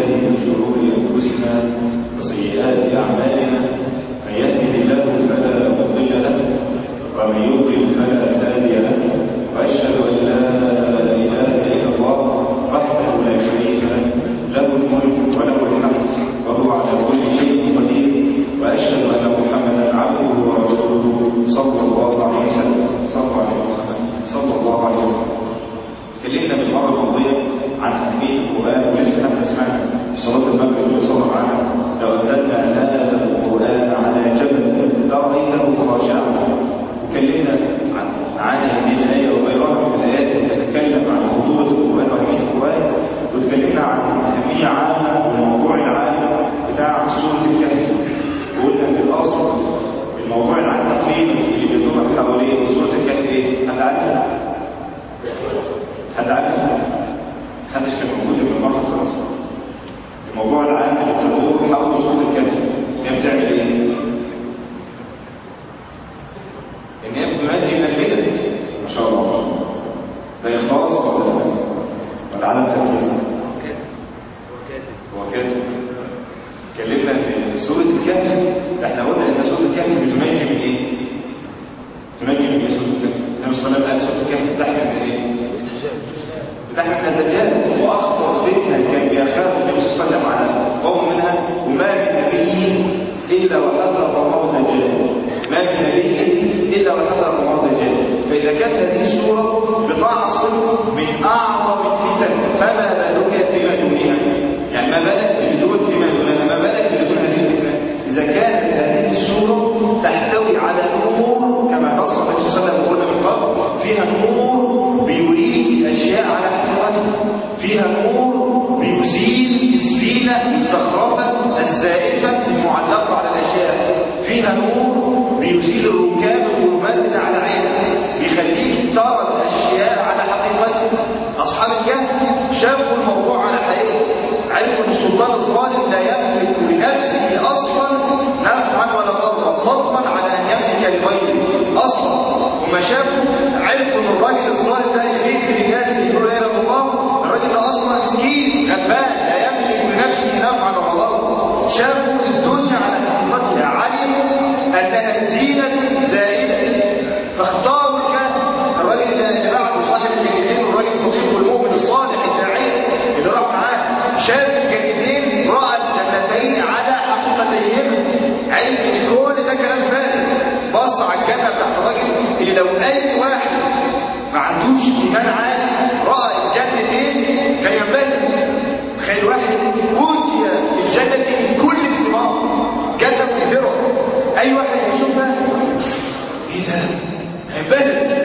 بالله من شرور أنفسنا وسيئات أعمالنا من يهده الله فلا مضل له ومن يضلل فلا هادي له وأشهد أن لا إله إلا الله وحده لا شريك له له الملك وله الحمد وهو على كل شيء قدير وأشهد أن محمدا عبده ورسوله صلى الله عليه وسلم صلى الله عليه وسلم صلى الله عليه وسلم اتكلمنا بالمره الماضيه عن اهميه القران ولسه احنا سمعنا في صلاه المغرب اللي صلى معانا لو انزلنا هذا القران على جبل لرايته خاشعا وكلمنا عن معاني هذه الايه وغيرها من الايات اللي تتكلم عن خطوره القران واهميه القران واتكلمنا عن اهميه عامه والموضوع العام بتاع سوره الكهف وقلنا ان الاصل الموضوع العام تقريبا اللي بيدور حوالين سوره الكهف ايه؟ حد عارف؟ حد عارف محدش كان موجود في المره خلاص الموضوع العام اللي بتدور حول صوت الكلمه هي بتعمل ايه ان هي بتنجي من البدع ما شاء الله ده اخلاص ولا اسلام ولا عدم تركيز هو كاتب اتكلمنا ان سوره الكهف احنا قلنا ان سوره الكهف بتنجي من ايه تنجي من ايه سوره الكهف النبي صلى الله عليه وسلم قال سوره الكهف بتحمل من ايه نحن الدجال واخطر فتنه كان بيخاف النبي صلى الله عليه وسلم على قوم منها وما من نبي الا وحذر الله الدجال ما من نبي الا وحذر الله الدجال فاذا كانت هذه السوره بتعصم من اعظم الفتن فما بالك بما دونها يعني ما بالك بدون بما دونها ما بالك بدون هذه الفتنه اذا كانت هذه السوره تحتوي على نور كما نص النبي صلى الله عليه وسلم وقلنا من قبل فيها نور بيريد اشياء على حقيقتها فيها نور بيزيل الزينه الزخرفه الزائفه المعلقه على الاشياء فيها نور بيزيل الركام الظلمات اللي على عينك بيخليك ترى الاشياء على حقيقتها اصحاب الكهف شافوا الموضوع على حقيقته عرفوا ان السلطان الظالم لا يملك لنفسه اصلا نفعا ولا ضرا فضلا على ان يملك لغيره اصلا وما شافوا عرفوا ان الراجل الظالم ده يجري الناس اللي يقولوا لا اله الا الله الراجل ده اصلا مسكين غلبان لا يملك لنفسه نفعا ولا ضرا شافوا الدنيا على حقيقتها علموا انها زينه زائده فاختاروا الكهف الراجل اللي بعده صاحب الجنتين والراجل صديقه المؤمن الصالح الداعيه اللي راح معاه شاف الجنتين راى الجنتين على حقيقتيهما علم ان كل ده كلام فارغ بص على الجنه بتاعت الراجل اللي لو اي واحد ما عندوش ايمان عالي راى الجنتين كان ينبهر تخيل واحد اوتي الجنه من كل الثمار جنه مثمره اي واحد يشوفها ايه ده هينبهر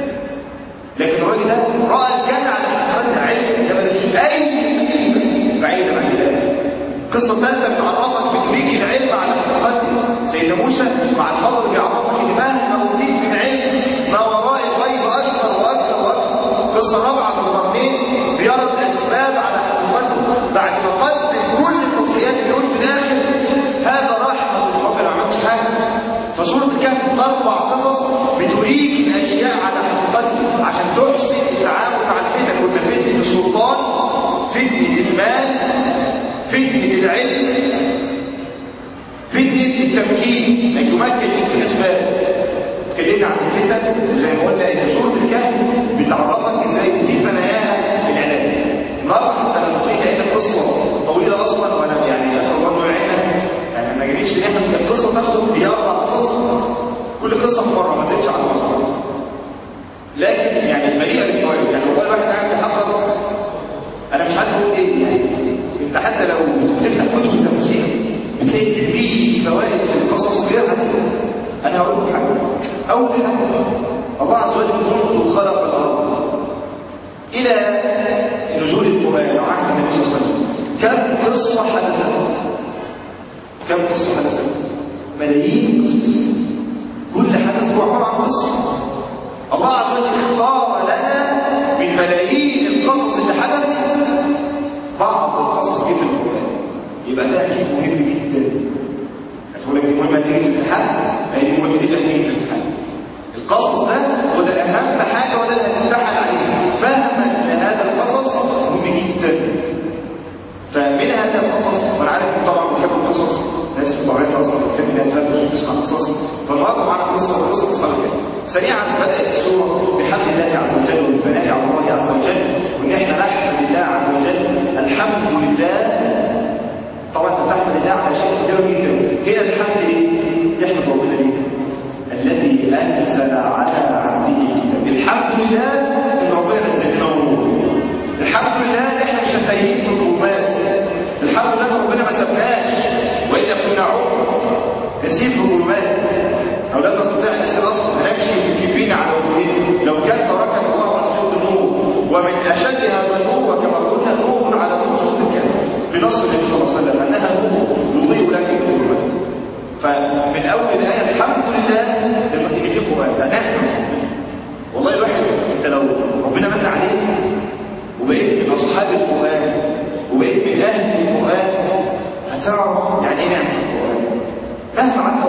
لكن الراجل ده راى الجنه على حقيقتها علم ده ملوش اي قيمه بعيدا عن الله قصه ثالثه بتعرفك بتوريك العلم على حقيقته سيدنا موسى مع الفضل بيعرفك ان مهما اوتيت من علم ما وراء الغيب اكثر واكثر واكثر قصه رابعه في القرنين بيرى الاسباب على حقيقته بعد ما قدم كل التضحيات بيقول في الاخر هذا رحمه ربنا ما عملش حاجه فسوره الكهف اربع قصص بتوريك الاشياء على حقيقتها عشان تحسن التعامل مع الفتن قلنا فتنه السلطان فتنه المال فتنه العلم فتنه التمكين انك تمكن من الاسباب اتكلمنا عن الفتن زي ما قلنا ان سوره الكهف بتعرفك ازاي دي بناياها العلاج النهارده حتى لما تقول لي قصه طويله اصلا وانا يعني اسال الله انه يعيننا يعني ما جريش ان احنا القصه تاخد هي اربع قصص كل قصه في مره ما تزيدش عن مره لكن يعني مليئه بالفوائد يعني والله الواحد قاعد يحضر انا مش عارف اقول ايه يعني انت حتى لو بتفتح كتب التفسير بتلاقي فيه فوائد في القصص غير عاديه انا هقول لك حاجه اول حاجه الله عز وجل منذ خلق الارض الى نزول القران وعهد النبي صلى الله عليه وسلم كم قصه حدثت كم قصه حدثت ملايين قصص كل حدث هو عباره عن قصه الله عز وجل اختار لنا من ملايين القصص اللي حدثت بعض القصص جدا في القران يبقى ده اكيد مهم جدا هتقول لك المهم تيجي الامتحان ما هي المهم جدا تيجي الامتحان القصص ده هو ده اهم حاجه وده اللي هتمتحن عليه فهمك لهذا القصص مهم جدا فمن هذه القصص وانا عارف إن طبعا بتحبوا القصص ناس طبيعتها اصلا بتحب انها تفهم تسمع قصص فالنهارده معانا قصه وقصه اصحاب الكهف سريعا بدات السوره بحمد الله عز وجل والثناء على الله عز وجل وان احنا نحمد الله عز وجل الحمد لله طبعا انت تحمد الله على شيء كتير جدا هنا الحمد لله يحمد ربنا ليه الذي انزل على عبده الكتاب الحمد لله ان ربنا نزل لنا نور الحمد لله ان احنا مش تايهين في الظلمات الحمد لله ان ربنا ما سابناش والا كنا عمر نسيب في الظلمات او لم نستطيع ان نسير اصلا هنمشي مكبين على وجهنا لو كان تركنا الله عز وجل النور ومن اشد هذا النور وكما قلنا نور على نور صوت الكلام بنص النبي صلى الله عليه وسلم انها نور يضيء لك في الظلمات فمن اول الايه الحمد لله لما تيجي تجيب قران نحن والله الواحد انت لو ربنا من عليك وبقيت من اصحاب القران وبقيت من اهل القران هتعرف يعني ايه نعمه القران مهما فعلت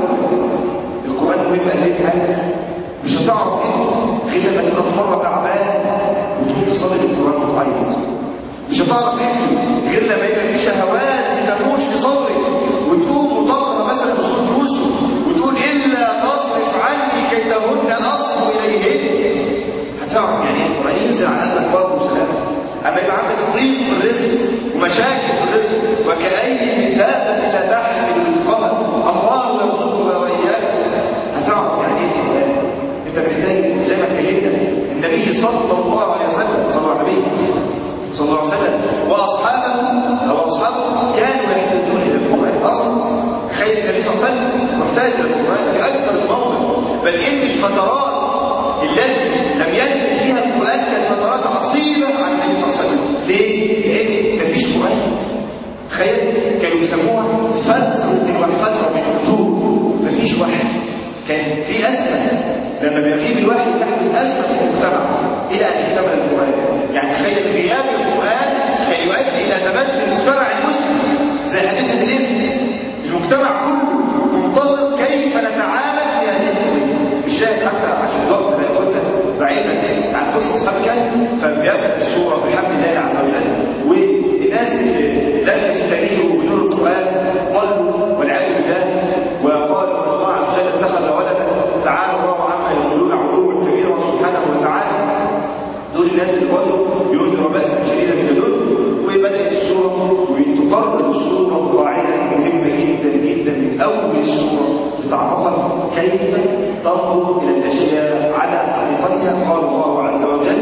القران مهم قال حاجه مش هتعرف ايه غير لما تبقى في مره تعبان وتقوم تصلي القران وتعيط مش هتعرف ايه غير لما يبقى في شهوات بتفوش في صدرك وتقوم وتقرا مثلا بصوت يوسف وتقول الا تصرف عني كيدهن اصب اليهن هتعرف يعني ايه القران ينزل على قلبك برضه وسلام اما يبقى عندك ضيق في الرزق ومشاكل في الرزق وكأي كتابة لا تحمل رزقها الله يرزقها واياك هتعرف يعني ايه القران انت محتاج زي ما اتكلمنا النبي صلى الله عليه وسلم صلى الله عليه وسلم صلى الله عليه وسلم واصحابه او اصحابه كانوا يحتاجون الى القران اصلا تخيل النبي صلى الله عليه وسلم محتاج الى القران في اكثر الموضع بل ان الفترات التي لم ينزل فيها القران كانت فترات عصيبه عن النبي صلى الله عليه وسلم ليه؟ لان مفيش قران تخيل كانوا يسموها فتره من فتره من الهدوء مفيش وحي كان في ازمه لما بيغيب الواحد تحت ازمه في المجتمع الى ان اكتمل القران يعني تخيل غياب القران كان يؤدي الى تبدل المجتمع المسلم زي حديث الابن المجتمع كله منتظر كيف نتعامل في هذه القضيه مش شاهد حتى عشان الوقت لا قلنا بعيدا عن قصه اصحاب الكهف فبيبدا السوره بحمد الله عز وجل والناس اللي لم يستنيروا بنور القران ضلوا والعياذ بالله وقالوا ان الله عز وجل اتخذ ولدا تعالى الله عما يقولون علوا كبيرا سبحانه وتعالى دول الناس اللي برضه ينذر بأسا شديدا من دول وبدأت السورة وتقرر السورة قاعدة مهمة جدا جدا من أول السورة بتعرفك كيف تنظر إلى الأشياء على حقيقتها قال الله عز وجل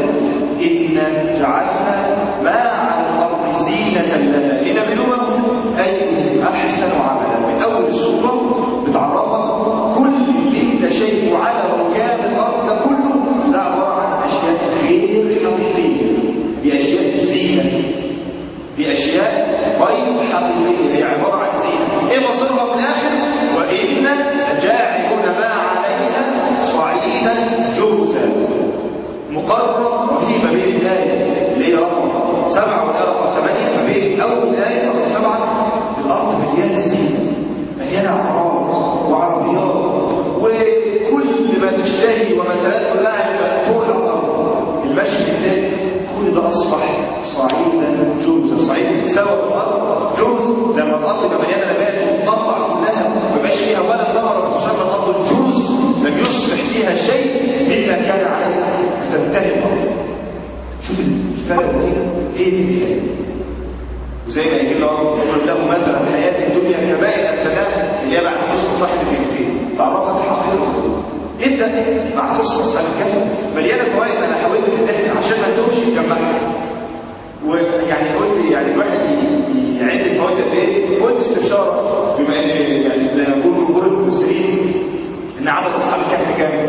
إنا جعلنا ما على الأرض زينة لها لنبلوهم أيهم أحسن عملا من أول السورة بتعرفك كل اللي أنت شايفه على ركاب الأرض ده كله ده عبارة عن أشياء غير حقيقية دي أشياء زينة دي أشياء غير حقيقية هي عبارة عن زينة إيه مصيرها في الآخر وإنا جاعلون ما علينا صعيدا جرزا مقرر وفي ما بين الآية اللي هي رقم سبعة والآية رقم ثمانية ما بين أول آية رقم سبعة الأرض مليانة زينة مليانة عمارات وعربيات وكل ما تشتهي وما تلذ لها فوق الأرض المشي بالليل كل ده أصبح صعيدا جرزا صعيد سوى الأرض جرز لما الأرض يبقى مليانة نبات وتقطع كلها ما بقاش فيها ولا ثمرة تسمى الأرض الجرز لم يصبح فيها شيء مما كان عليه تنتهي الأرض شوف الفرق دي ايه دي الحياة وزي ما يقول الله يقول له مثلا الحياة الدنيا كبائر السلام اللي هي بعد قصة صاحب الكلمتين تعرفت حقيقة ابدأ مع قصة صاحب الكهف مليانة فوائد انا حاولت ان احنا عشان ما ندوش نجمعها ويعني قلت يعني الواحد يعد الفوائد قد ايه قلت استبشار بما ان يعني زي ما نقول جمهور المفسرين ان عدد اصحاب الكهف كام؟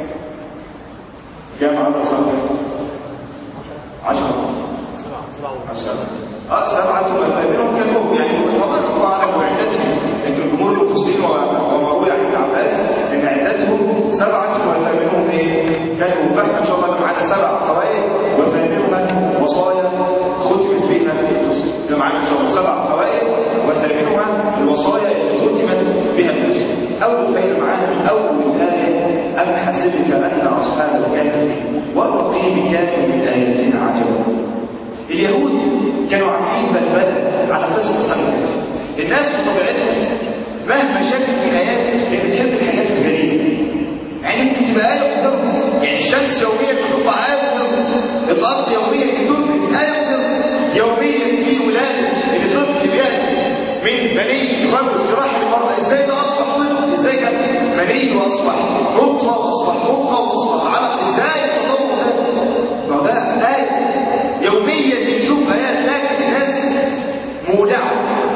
كام عدد اصحاب الكهف؟ 10 عشرة اه سبعة منهم كانوا يعني طبعا الله اعلم وعدتهم لكن الجمهور المفسرين ومروي عن ابن عباس ان عدتهم سبعة وثامنهم ايه؟ كانوا بحث ان شاء الله معانا سبع فوائد وثامنها وصايا ختمت بها القصه ده معانا ان شاء الله سبع فوائد وثامنها الوصايا اللي ختمت بها القصه اول فايده معانا من اول الايه ام حسبت ان اصحاب الكهف والرقيم كانوا من اياتنا عجبا اليهود كانوا عاملين بلبله على قصه اصحاب الكهف الناس بطبيعتها مهما شافت في الايات هي بتحب الحاجات الغريبه يعني ممكن تبقى ايه قدامهم يعني الشمس يوميا بتطلع ايه قدامهم الارض يوميا بتنبت ايه قدامهم يوميا في ولاده اللي طفل بياتي من مني رجل في رحم المراه ازاي ده اصبح طفل ازاي كان مني واصبح نطفه واصبح مضغه واصبح علق ازاي التطور ده ما ده ايه يوميا بنشوف ايات لكن الناس مولعه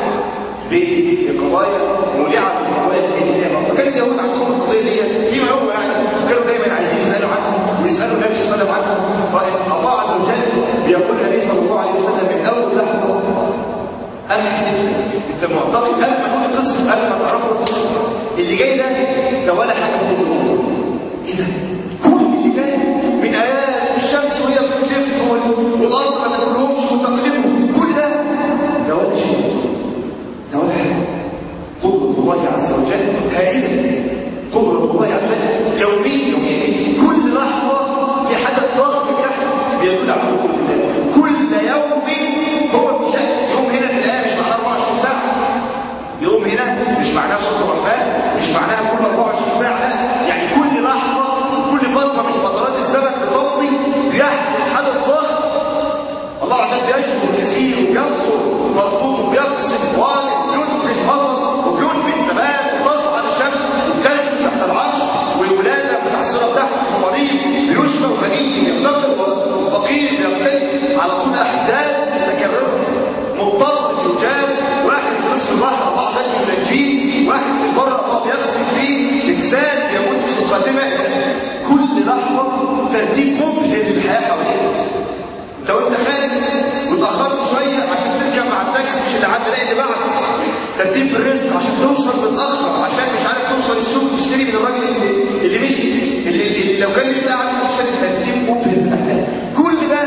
بقضايا مولعه بالقضايا الدينيه فكان اليهود عندهم القضيه دي فيما هو يعني كانوا دايما عايزين يسالوا عنهم ويسالوا النبي صلى الله عليه وسلم عنهم فالله عز وجل بيقول النبي صلى الله عليه وسلم من اول لحظه انا حسيت انت معتقد قبل ما تقول القصه قبل ما تعرفوا القصه اللي جاي ده ده ولا حاجه من دول ايه ده؟ كل اللي جاي من ايات والشمس وهي بتلف والارض ما تاكلهمش وتقلبهم كل ده ده ولا شيء ده ولا حاجه قدره الله عز وجل هائله قدره الله عز وجل يوميا كل لحظه في حدث ضخم بيحدث بيدل على قدره الله كل يوم هو في شأن يوم هنا في الآية مش معناه 24 ساعة يوم هنا مش معناه صوت الرحمن مش معناها كل 24 ساعة لا يعني كل لحظة كل فترة من فترات الزمن بتمضي بيحدث حدث ضخم الله عز وجل بيشكر كثير وينصر مربوط وبيقسم وارد يثبت مطر وبينبت نبات وتصعد الشمس وبتنزل تحت العرش والولادة متعصرة بتاعته مريض بيشفى وغني بيفتقر وفقير بيختلف على طول أحداث متكررة مضطر يجاب واحد في نص البحر الله عز وجل ينجيه واحد في البر الله بيغسل فيه انسان بيموت في سوء خاتمه كل لحظه ترتيب مبهر للحياه حواليك لو انت خارج وتاخرت شويه عشان تركب مع التاكسي مش اللي عدى لاقي اللي بعده ترتيب في الرزق عشان توصل متاخر عشان مش عارف توصل السوق تشتري من الراجل اللي, اللي مشي اللي, اللي لو كان لسه قاعد في الشارع ترتيب مبهر للحياه كل ده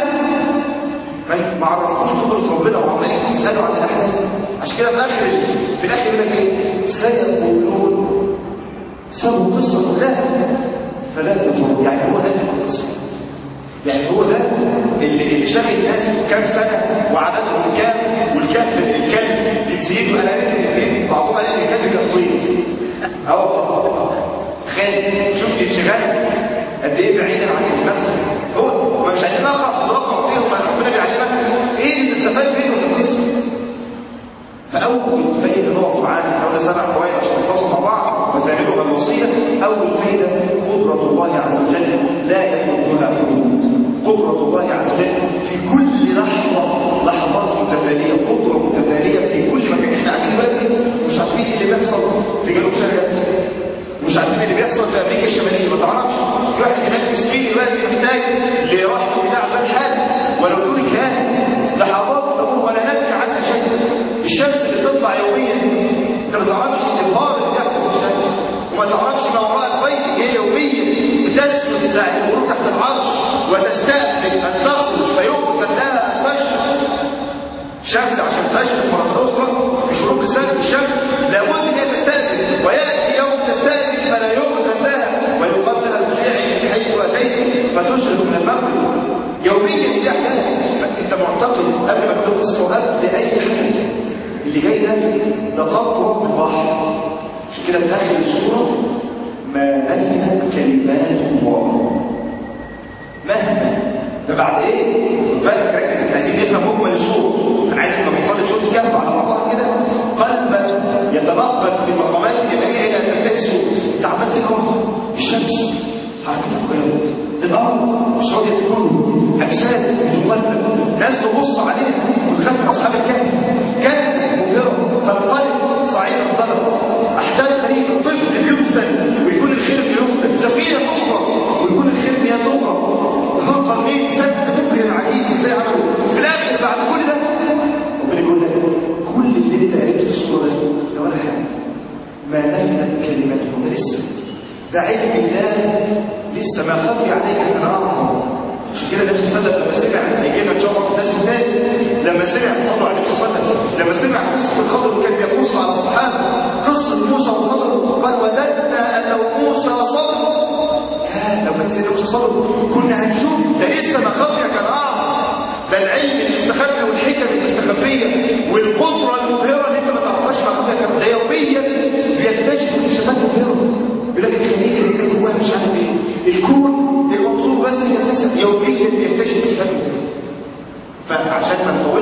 ما عرفوش قدرة ربنا وعمالين يسألوا عن الأحداث عشان كده في آخر في الآخر يقول لك إيه؟ سيقولون سبوا قصة لا فلا تطور يعني هو ده القصة يعني هو ده اللي, اللي شاغل الناس كام سنة وعددهم كام والكهف الكلب بتزيد وأنا قلت بعضهم قال إن الكلب كان صيني أهو تخيل شوف الانشغال قد ايه بعيدا عن النفس هو ما مش عايزين نقرا نوقع فيهم ربنا بيعلمك ايه اللي استفاد منه في القصه فاول فايده نقف معاها حوالي سبع فوائد عشان نخلصوا مع بعض وتعملوا الوصيه اول فايده قدره الله عز وجل لا يكون لها حدود قدره الله عز وجل في كل لحظه لحظات متتاليه قدره متتاليه في كل مكان احنا قاعدين بدري مش عارفين ايه اللي بيحصل في جنوب شرق مش عارفين اللي بيحصل في امريكا الشماليه ما تعرفش في واحد هناك مسكين دلوقتي محتاج لراحته بتاع بال حاله ولو دون كان لحظات تقول ولا نسمع عنها شيء الشمس اللي تطلع يوميا انت ما تعرفش الابهار اللي بيحصل في الشمس وما تعرفش ما وراء الغيب هي يوميا بتسجد ساعه المرور تحت العرش وتستأذن ان تخرج فيؤذن لها ان تشرق الشمس عشان تشرق مرة أخرى بشروق الشمس لابد ان هي تستأذن ويأتي يوم تستأذن فلا يؤذن لها ويقال لها ارجعي من حيث أتيت فتشرق من المغرب يوميا دي أحداث انت معتقد قبل ما تقول قصة قبل أي حاجة اللي جاي ده ده قطرة من البحر عشان كده في آخر السورة ما نفذت كلمات الله مهما ده بعد ايه؟ بالك ركز عايزين نفهم مجمل الصوره انا عايز لما بيصلي صوت الكهف على بعضها كده قلبا يتنقل في المقامات الجماليه الى ان تنتهي الصوت انت عمال تقرا الشمس حركه القيامات الارض مش راضيه تكون اجساد بتقلب ناس تبص عليها وتخاف من اصحاب الكهف كهف مبهره تنقلب صعيدا ظلم احداث غريبه طفل يقتل ويكون الخير بيقتل سفينه تخرج ويكون الخير بها تخرج ذو القرنين سد مبهر عجيب ازاي عملوا في الاخر بعد كل ده ربنا يقول لك كل اللي انت قريته في الصوره ده ولا حاجه ما نفذت كلمته ده لسه ده علم الله لسه ما خفي عليك ان اعظم عشان كده النبي صلى الله عليه وسلم لما سمع هيجي لنا ان شاء الله في درس ثاني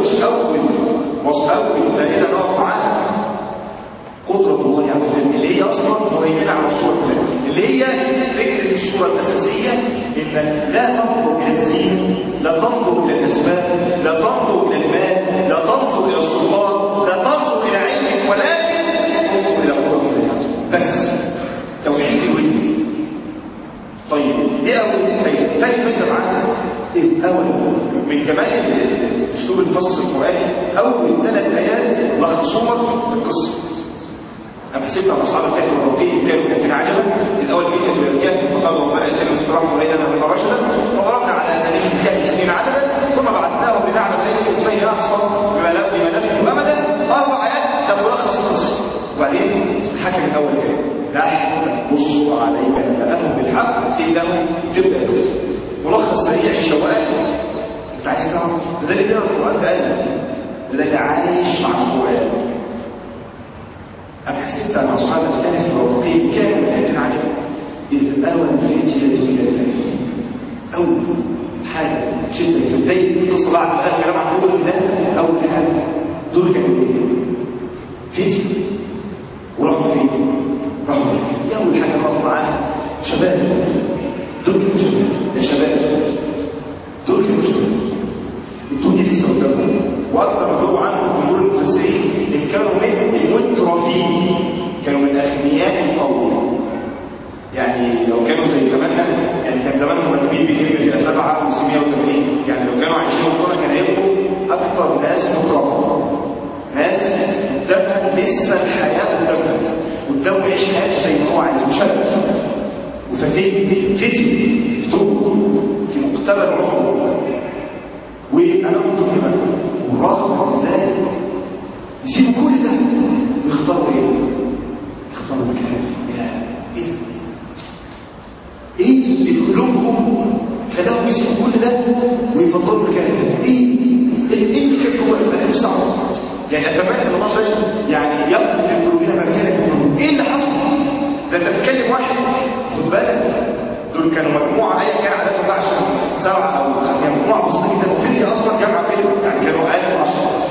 قلتش اول وصف اول فائده نقف معاها قدرة الله عز وجل اللي هي أصلا مهيمنة على الصورة كلها اللي هي فكرة الصورة الأساسية إنك لا تنظر إلى الزينة لا تنظر إلى الأسباب لا تنظر إلى المال لا تنظر إلى السلطان لا تنظر إلى علمك ولكن تنظر إلى قدرة الله عز وجل بس توحيد الوجه طيب ايه اول حاجه تاني فكره معانا ايه اول من كمال اسلوب القصص القراني اول ثلاث ايات لخصومك القصه أنا حسبت على أصحاب الكهف والرقيق كانوا كاتبين عجبا الأول جيت إلى الكهف فقالوا ربنا أتنا اقتراح وغيرنا من رشدا فضربنا على أنانيه الكهف سنين عددا ثم بعثناهم لنعلم أي الاسمين أحصى بما لم بما لبثوا أبدا أربع آيات ده ملخص القصة وبعدين الحكم الأول كان نحن نقص عليك نبأهم بالحق إنهم تبدأ القصة ملخص سريع الشواهد أنت عايز تعرف ده اللي بيقرأ القرآن بقلبك ده اللي عايش مع القرآن أنا حسبت أن أصحاب الكهف والرقيب كانوا كاتبين عجبا إذ أوى الفتية إلى الكهف أول حاجة شدة في بداية القصة بعد ما قال كلام عن قدر الله أول حاجة دول كانوا فتية وراحوا فين؟ راحوا فين؟ أول حاجة راحوا معاها شباب دول كانوا شباب يا شباب دول كانوا شباب الدنيا لسه قدامهم واكثر ما هو عنه جمهور المفسرين ان كانوا من المترفين كانوا من اغنياء القوم يعني لو كانوا زي زماننا يعني كان زمانهم مكتوبين بهم الى 780 يعني لو كانوا عايشين وطننا كان هيبقوا اكثر ناس مترفين ناس قدامها لسه الحياه قدامها قدامه يعيش حياته زي ما هو عايز شاب وفتيه فتي في مقتبل عمره وانا كنت كده ورغم ذلك يسيبوا كل ده ويختاروا ايه يختاروا الكلام يا ايه ده ايه اللي قلوبهم خلاهم يسيبوا كل ده ويفضلوا الكلام ايه ايه اللي كان جوه انا نفسي اعرف يعني اتمنى ان الله يعني يقضي في قلوبنا ما كان في قلوبهم ايه اللي حصل ده انت بتكلم واحد خد بالك دول كانوا مجموعه ايا كان عددهم بقى عشان سبعه او يعني مجموعه بسيطه جدا وفيزياء اصلا جامعه كده يعني كانوا اقل من 10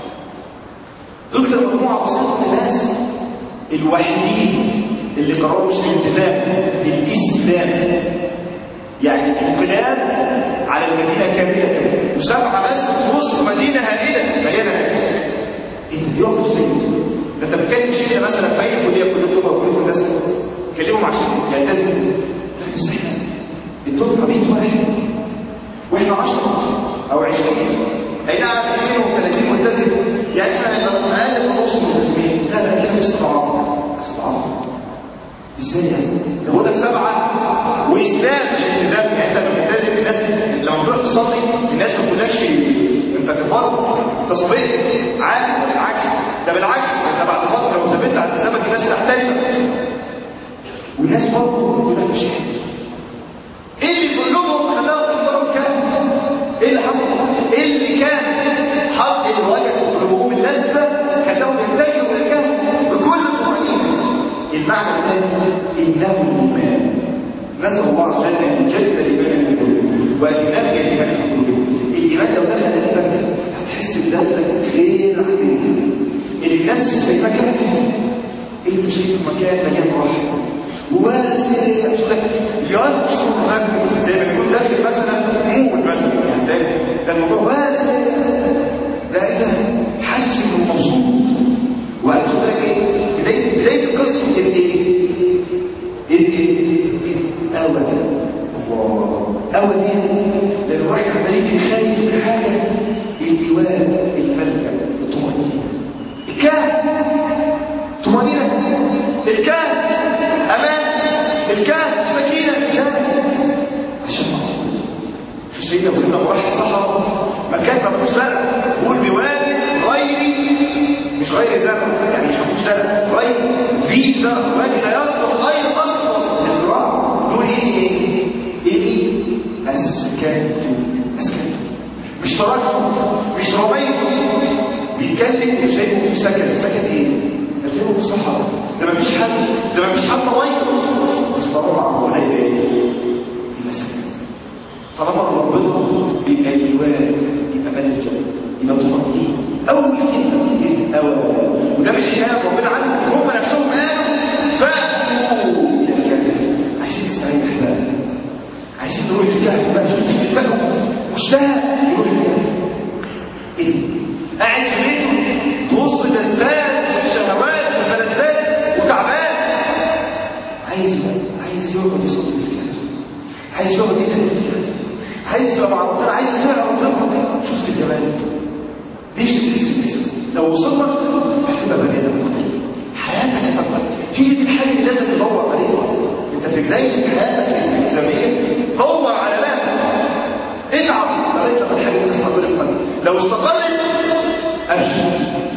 دول كانوا مجموعه بسيطه من الناس الوحيدين اللي قرروا مش الالتزام بالاسلام يعني انقلاب على المدينه كامله وسبعه بس في وسط مدينه هائله مليانه ناس ايه ده يقفوا ازاي ده انت بتكلم شله مثلا في اي كليه كليه طب وكليه هندسه كلمهم عشان يلتزموا مستحيل الدكتور 100 واحد واحنا 10 او 20 اي نعم 32 ملتزم يعني احنا نبقى اقل من نص ملتزمين لا لا كده استضعاف استضعاف ازاي يعني؟ ده هو ده سبعه واسلام مش التزام يعني انت بتلتزم الناس لما تروح تصلي الناس ما تقولكش انت كفار انت صليت عادي بالعكس ده بالعكس انت بعد فتره لو ثبت على التزامك الناس تحترمك والناس برضه كده مش ايه اللي في قلوبهم خلاهم يختاروا الكلام ايه اللي حصل ايه اللي كان حط اللي وجد في قلوبهم اللذه خلاهم يتجهوا للكهف بكل طمانينه المعنى الثاني انه الايمان نسال الله عز وجل ان يجدد الايمان في قلوبهم وان ينمي الايمان في قلوبهم الايمان لو دخل قلبك هتحس بذاتك غير عادي النفس في مكان انت شايف مكان مليان راحه وواسع ينشر همه زي ما يكون داخل مثلا موت مثلا يعني زي ده الموضوع واسع لا ايه ده حاسس انه مبسوط وهتقول لك ايه بدايه بدايه القصه الايه؟ الايه؟ اوى الله اوى دي لان الواحد عمال يجي خايف من حاجه الايواء الملكه الطمانينه الكهف طمانينه الكهف امان الكهف سكينه ازاي عشان مقصود في سيدنا ابو هريره راح الصحراء مكان ما فيهوش زرع بيقول بوادي غير مش غير زرع يعني مش مفيهوش زرع غير في زرع وادي لا يصلح غير اصلا للزراعه دول ايه ايه ايه اسكنت اسكنت مش تركته مش رميته بيتكلم وسايبه في سكن سكن ايه يرتبه في الصحراء ده مفيش حد ده مفيش حد ميه بس طالما ربنا يبقى ايه يبقى سكن طالما ربنا يبقى ايوان يبقى ملجا يبقى طمأنينة قاعد في بيته في وسط لذات وشهوات وملذات وتعبان عايز عايز يقعد يصلي فيها عايز يقعد يدعي فيها عايز يبقى مع ربنا عايز يطيع ربنا شفت الجمال ليش تدرس لو وصلنا هتبقى بني ادم مختلف حياتك هتبقى هي دي الحاجه اللي لازم تدور عليها انت في بدايه حياتك الاسلاميه دور على نفسك اتعب لغايه لما الحاجه دي تستقر في قلبك لو استقرت ابشر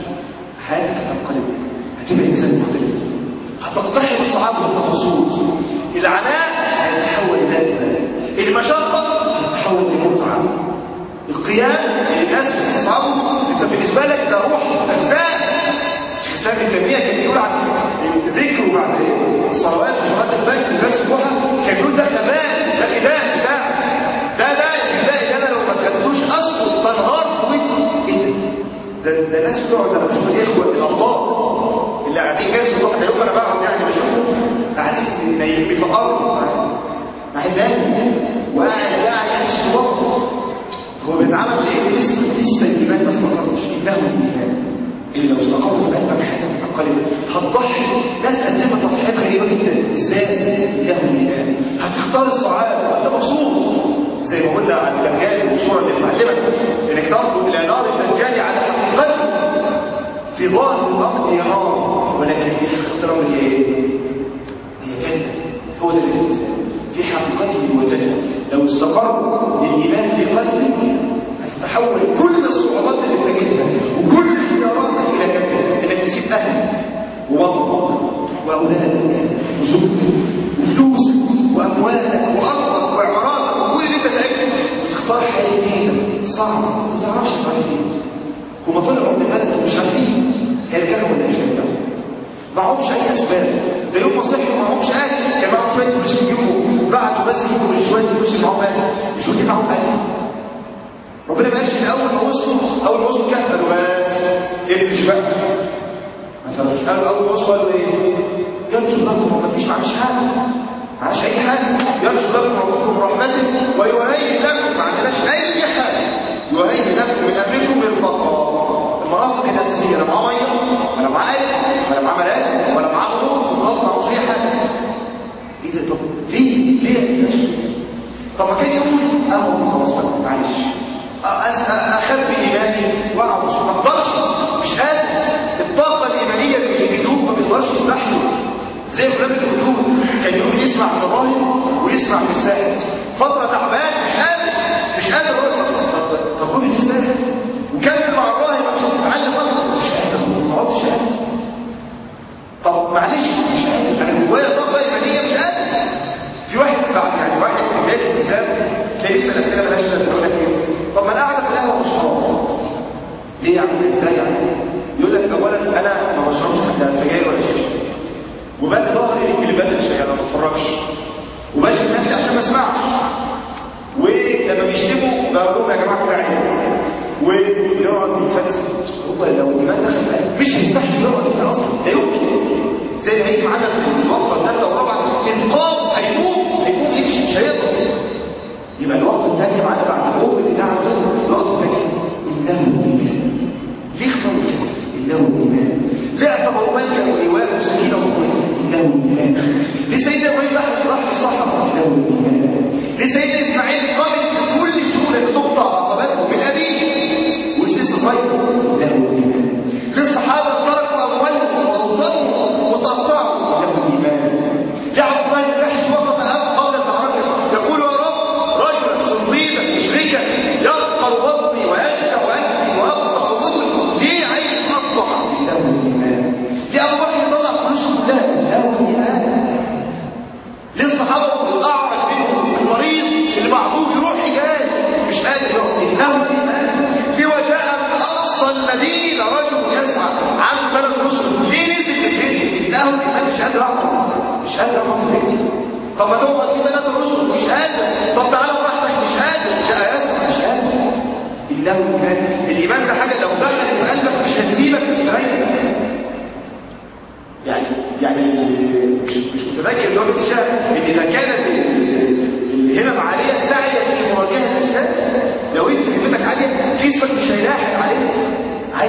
حياتك هتنقلب هتبقى انسان مختلف هتقتحم الصعاب والتفاصيل العناء هيتحول الى إدمان المشقه هتتحول لمتعه القيام الناس بتصعبه انت بالنسبه لك ده روح فلسفه شيخ اسلام ابن تيميه كان بيقول عن الذكر وبعد الصلوات وصلاه الفجر وجلسه الضحى كان بيقول ده كمان ده اله بتاع ده ده الاله اللي انا لو ما كنتوش اسقط تنهار طويل ايه ده ده ده ناس بتقعد انا بشوف الاخوه الابطال اللي قاعدين جالس الضحى ده يوم انا بقعد يعني بشوفهم قاعدين نايمين بيتقربوا مع الناس وقاعد قاعد يحس وقت هو بيتعامل ايه لسه لسه الايمان ما استقرش انه الايمان اللي لو استقر في قلبك حاجه تتقلب هتضحي ناس قدمت تضحيات غريبه جدا ازاي انه الايمان هتختار الصعاب وانت مبسوط زي ما قلنا عن الدجال والصوره اللي بتعلمك انك تنظر الى نار الدجال على حقيقته في ظاهر الامر هي نار ولكن في حقيقه الامر هي ايه؟ هي جنه هو ده الالتزام في حقيقته هو جنه لو استقر الايمان في قلبك هتتحول كل الصعوبات اللي بتجدها وكل اختياراتك الى جنه انك تسيب اهلك ووطنك واولادك وزوجتك وفلوسك واموالك وارضك وعماراتك وكل اللي انت تعبت وتختار حياه جديده صعبه ما تعرفش تعمل ايه هما طلعوا من البلد مش عارفين هيرجعوا ولا مش هيرجعوا معهمش اي اسباب ده يوم ما صحوا معهمش اكل كان معاهم شويه فلوس يجيبوا بعتوا بس يجيبوا شويه فلوس اللي معاهم اكل مش ودي معاهم اكل ربنا ما قالش الاول ما وصلوا اول ما وصلوا كهف قالوا بس ايه مش بقى ما كانوش قالوا اول ما وصلوا قالوا ايه ينشر لكم ما فيش معاش حاجه معاش اي حاجه ينشر لكم ربكم رحمته ويهيئ لكم ما عندناش اي حاجه يهيئ لكم من امركم مرفقا المرافق الاساسيه لا معاه ميه ولا معاه اكل ولا معاه ملاك ولا معاه غضب بالضبط معهوش اي حاجه ايه ده طب ليه ليه طب ما كان يقول اهو خلاص بقى معلش اخبي ايماني واقعد ما اقدرش مش قادر الطاقه الايمانيه اللي بدون ما بيقدرش يستحمل زي ما كنت بتقول كان يقول يسمع من الراهب ويسمع من الساحر فتره تعبان مش قادر مش قادر اقول طب روح للساحر وكمل مع الراهب عشان تتعلم اكتر مش قادر ما عدتش قادر طب معلش مش قادر انا جوايا طاقه ايمانيه مش قادر في واحد بعد يعني واحد في بدايه الكتاب تلاقي لسه الاسئله مالهاش لازمه يقول لك ايه طب ما انا قاعد في القهوه مش حرام ليه يا عم ازاي يعني يقول لك اولا انا ما بشربش لا سجاير ولا شيشه وبقى ظهري للكليبات اللي شغاله ما بتفرجش وبشغل نفسي عشان ما اسمعش ولما بيشتموا بقول لهم يا جماعه كده عيب ويقعد يتفتح هو لو الدماغ دخل مش هيستحمل يقعد كده اصلا لا يمكن زي ما هيجي معانا الوقفه الثالثه والرابعه انقاذ هيموت هيموت يمشي مش هيقدر يبقى الوقت الثاني معانا بعد القوه اللي قاعد الوقت الثاني انه الايمان ليه اختاروا كده انه الايمان ليه اعتبروا ملكا وايواء وسكينه وقوه انه الايمان ليه سيدنا ابراهيم راح راح الصحراء انه الايمان ليه سيدنا اسماعيل قبل بكل سهوله تقطع عقباته من ابيه ومش لسه صغير انه الايمان ليه الصحابه تركوا اموالهم واوطانهم وتقطعوا انه الايمان ليه عبد الله بن جحش وقف قبل المعركه يقول يا رب رجلا صنديدا مشركا يقطع بطني ويشكى وانفي واقطع بطني ليه عايز اقطع انه الايمان ليه ابو بكر يطلع فلوسه كلها انه الايمان ليه الصحابه الاعرج منهم المريض اللي معذور يروح يجاهد مش قادر يقف انه الايمان ليه وجاء من اقصى المدينه رجل يسعى عنده ثلاث رسل ليه نزل البيت انه الايمان مش قادر اقف مش قادر اقف في بيتي طب ما تقعد في ثلاث رسل مش قادر طب تعالى براحتك مش قادر جاء يسعى مش قادر انه الايمان الايمان ده حاجه لو دخلت في قلبك مش هتسيبك تستريح يعني يعني مش مش متذكر اللي هو اكتشاف ان اذا كانت اللي هنا عاليه سعيا في مواجهه الانسان لو انت همتك عاليه جسمك مش هيلاحق عليه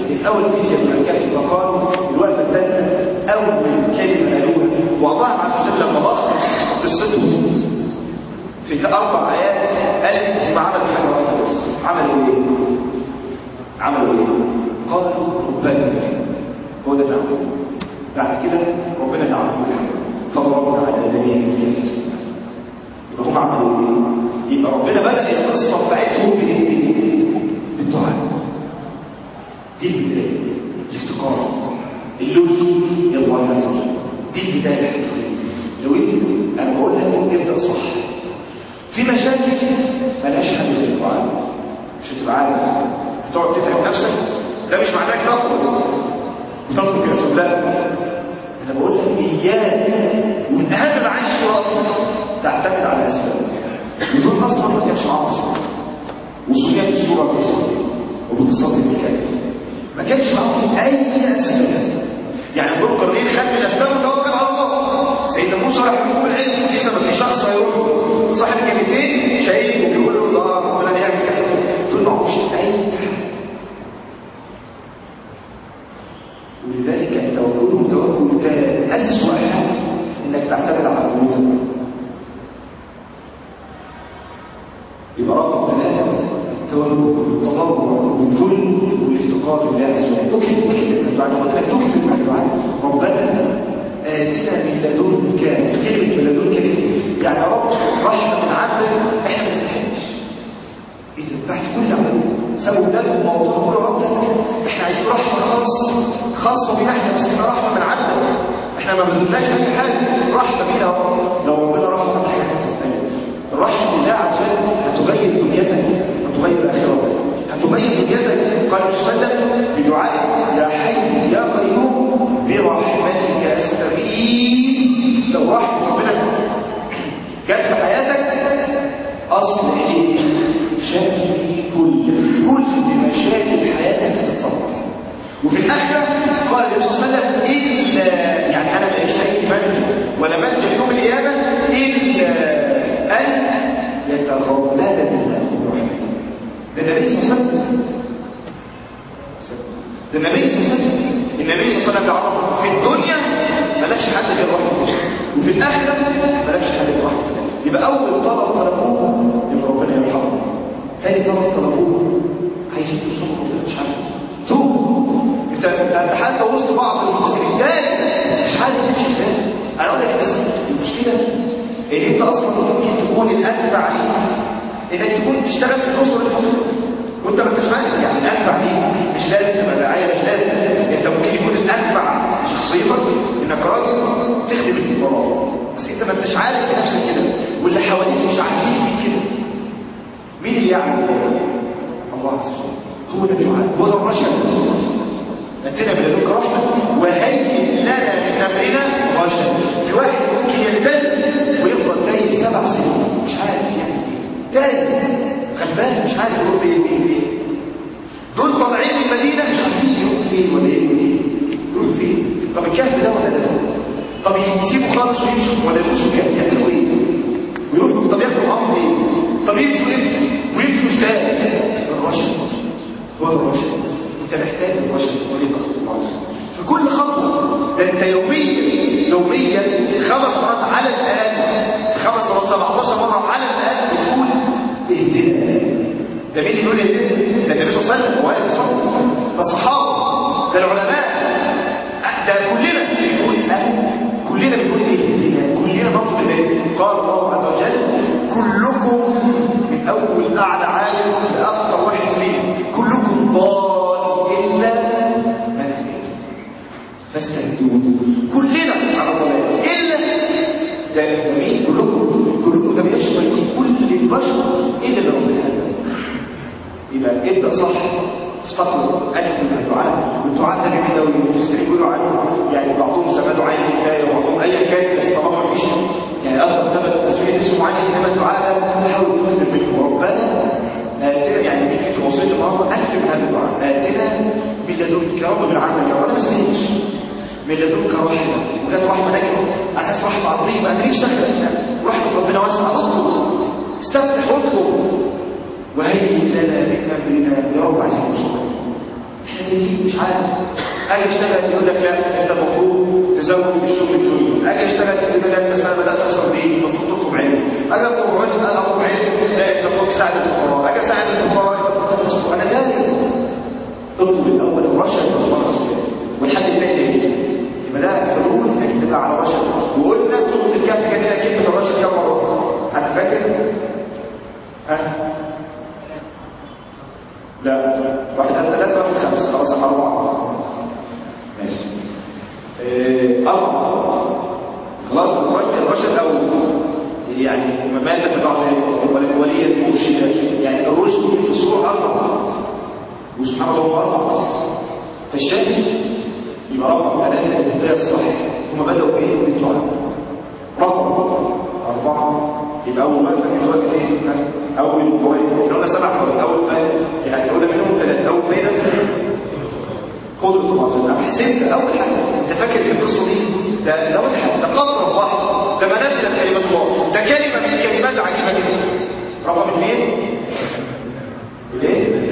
الأول فيديو من الكهف فقالوا الوقفة الثالثة أول كلمة قالوها والله عز وجل لما لخص قصته في أربع آيات قال هم عملوا حاجة واحدة بس عملوا إيه؟ عملوا إيه؟ قالوا ربنا هو ده تعبير بعد كده ربنا تعبير فضربنا على ذلك في الاسم يبقى هم عملوا ايه؟ يبقى ربنا بدأ القصة بتاعتهم بايه؟ بالدعاء دي البداية الافتقار اللجوء الى الله عز وجل دي البداية الحقيقية لو انت انا بقول لك ابدأ صح في مشاكل ملهاش حل غير الدعاء مش هتبقى عارف هتقعد تتعب نفسك ده مش معناه انك تطلب وتطلب كده لا انا بقول لك اياك ومن اهم معاني الدراسه تعتمد على الاسباب ودول اصلا ما كانش معاهم اسباب وسميت الصوره باسم وبتصدق بالكلام ما كانش معاهم اي اسباب يعني ذو القرنين خد من الاسباب وتوكل على الله سيدنا موسى راح يقول العلم كده ما في شخص هيروح صاحب كلمتين شايف وبيقول له ده ربنا يعمل كذا دول ما هوش اي حاجه ولذلك التوكل توكل تام أسوأ حاجة إنك تعتمد على قوتك يبقى رقم ثلاثة التوكل والتضرع والذل والافتقار لله عز وجل اكتب اكتب بعد ما قلت لك تكتب مع الدعاء ربنا آتنا من لدنك كلمة من لدنك دي يعني يا رب رحمة من عندك احنا ما نستحقش إذا بعد كل عمل سووا ده الموضوع كله رب احنا عايزين رحمة خاصة خاصة بينا احنا بس احنا رحمة من عندك احنا ما بدناش اي حاجة رحمة بينا يا رب لو ربنا رحمة حياتك الثانية الرحمة بالله عز وجل هتغير دنيتك هتغير اخرتك هتغير دنيتك قال وسلم بدعائك يا حي يا قيوم برحمتك استغيث لو رحمة ربنا جت في حياتك اصل ايه شكل كل كل مشاكل حياتك تتصلح وفي الاخره قال النبي صلى الله عليه وسلم الا يعني انا ماليش اي ملجا ولا ملجا يوم القيامه الا ان يتغمدني الله برحمته ده النبي صلى الله عليه وسلم ده النبي صلى الله عليه وسلم النبي صلى الله عليه وسلم يعرف في الدنيا مالكش حد غير رحمته وفي الاخره مالكش حد غير رحمته يبقى اول طلب طلبوه ان ربنا يرحمه ثاني طلب طلبوه عايزين توصلوا ربنا مش عارف توب انت انت حتى وسط بعض المسلمين تاني مش عارف تمشي ازاي انا اقول لك بس المشكله ان انت اصلا ممكن تكون الانفع ليك انك تكون تشتغل في الاسره الحكوميه وانت ما انتش عارف يعني الانفع ليك مش لازم تبقى داعيه مش لازم انت ممكن يكون الانفع لشخصيتك انك راجل تخدم الفقراء بس انت ما انتش عارف في نفسك كده واللي حواليك مش عارفين فيك كده مين اللي يعمل كده الله عز وجل هو ده الدعاء هو ده الرشد اتنا بلدنك رحمه وهيئ لنا من امرنا رشد في واحد ممكن يلتزم ويفضل تايه سبع سنين مش عارف يعمل ايه تايه غلبان مش عارف يروح فين فين فين دول طالعين من المدينه مش عارفين يروح فين ولا ايه ولا ايه يروح فين طب الكهف ده ولا ده طب يسيبوا خالص ويمشوا ولا يخشوا الكهف يعملوا ايه ويروحوا طب ياكلوا معاهم ايه طب يمشوا امتى ويمشوا ازاي الرشد هو الرشد انت محتاج الرشد بطريقه الله في كل خطوه ده انت يوميا يوميا خمس مرات على الاقل خمس مرات 17 مره على الاقل بتقول اهدنا ده مين اللي بيقول اهدنا ده النبي صلى الله عليه وسلم وعليه الصلاه ده الصحابه ده العلماء ده كلنا بنقول كلنا بنقول اهدنا كلنا برضه كده قال الله عز وجل كلكم من اول اعلى عالم لاكثر واحد فينا كلكم ضال الا من هديته فاستهدون كلنا على ضلال الا ده مين كلكم كلكم ده بيشمل كل البشر الا اللي ربنا هداه يبقى ابدا صح افتقر ألف من الدعاء والدعاء ده جميل قوي المفسرين بيقولوا عنه يعني بعضهم سماه دعاء الهدايه وبعضهم اي كان بس طبعا مفيش يعني افضل ثبت تسميه اسمه معين انما الدعاء ده حاول تكثر منه ربنا آتنا يعني دي في وصيه النهارده ألف من هذا الدعاء آتنا من لدنك يا رب من عندك يا رب انا ما استاهلش من لدنك رحمه وجت رحمه نجم انا عايز رحمه عظيمه انا ليش سهله رحمه ربنا واسعه اطلب استفتح واطلب وهيئ لنا من امرنا يا رب عايزين نوصل احنا جايين مش مش عارف اجي اشتغل يقول لك لا انت المفروض تزود في الشغل الفلاني اجي اشتغل يقول لك بس انا بدات اخسر دي المفروض تطلب علم اجي اطلب علم انا اطلب علم لا انت المفروض تساعد الفقراء اجي اساعد الفقراء انت المفروض تخسر انا داري اطلب الاول الرشد والصلاه والحد الثاني يبقى ده حلول انك تبقى على رشد وقلنا سوره الكهف كان فيها كلمه الرشد كم مره حد فاكر؟ ها؟ لا واحد ثلاثة واحد خمسة خلاص أربعة ماشي إيه، أربعة خلاص الرشد الرشد أو يعني ماذا في بعض ولي المرشد يعني الرشد في الصور أربعة وسبحان الله هو أربعة بس فالشاهد يبقى رقم ثلاثة الانتهاء الصحيح ثم بدأوا بإيه بالدعاء رقم أربعة يبقى أول ما كان دلوقتي إيه أول فوائد إحنا قلنا سبع فوائد أول فائدة يعني قلنا منهم ثلاثة أول فائدة قدرة الله أنا حسبت أول حاجة أنت فاكر في القصة دي ده ده واحد ده قدر واحد ده ما نزلت كلمة الله ده كلمة من كلمات عجيبة جدا رقم اثنين الايه؟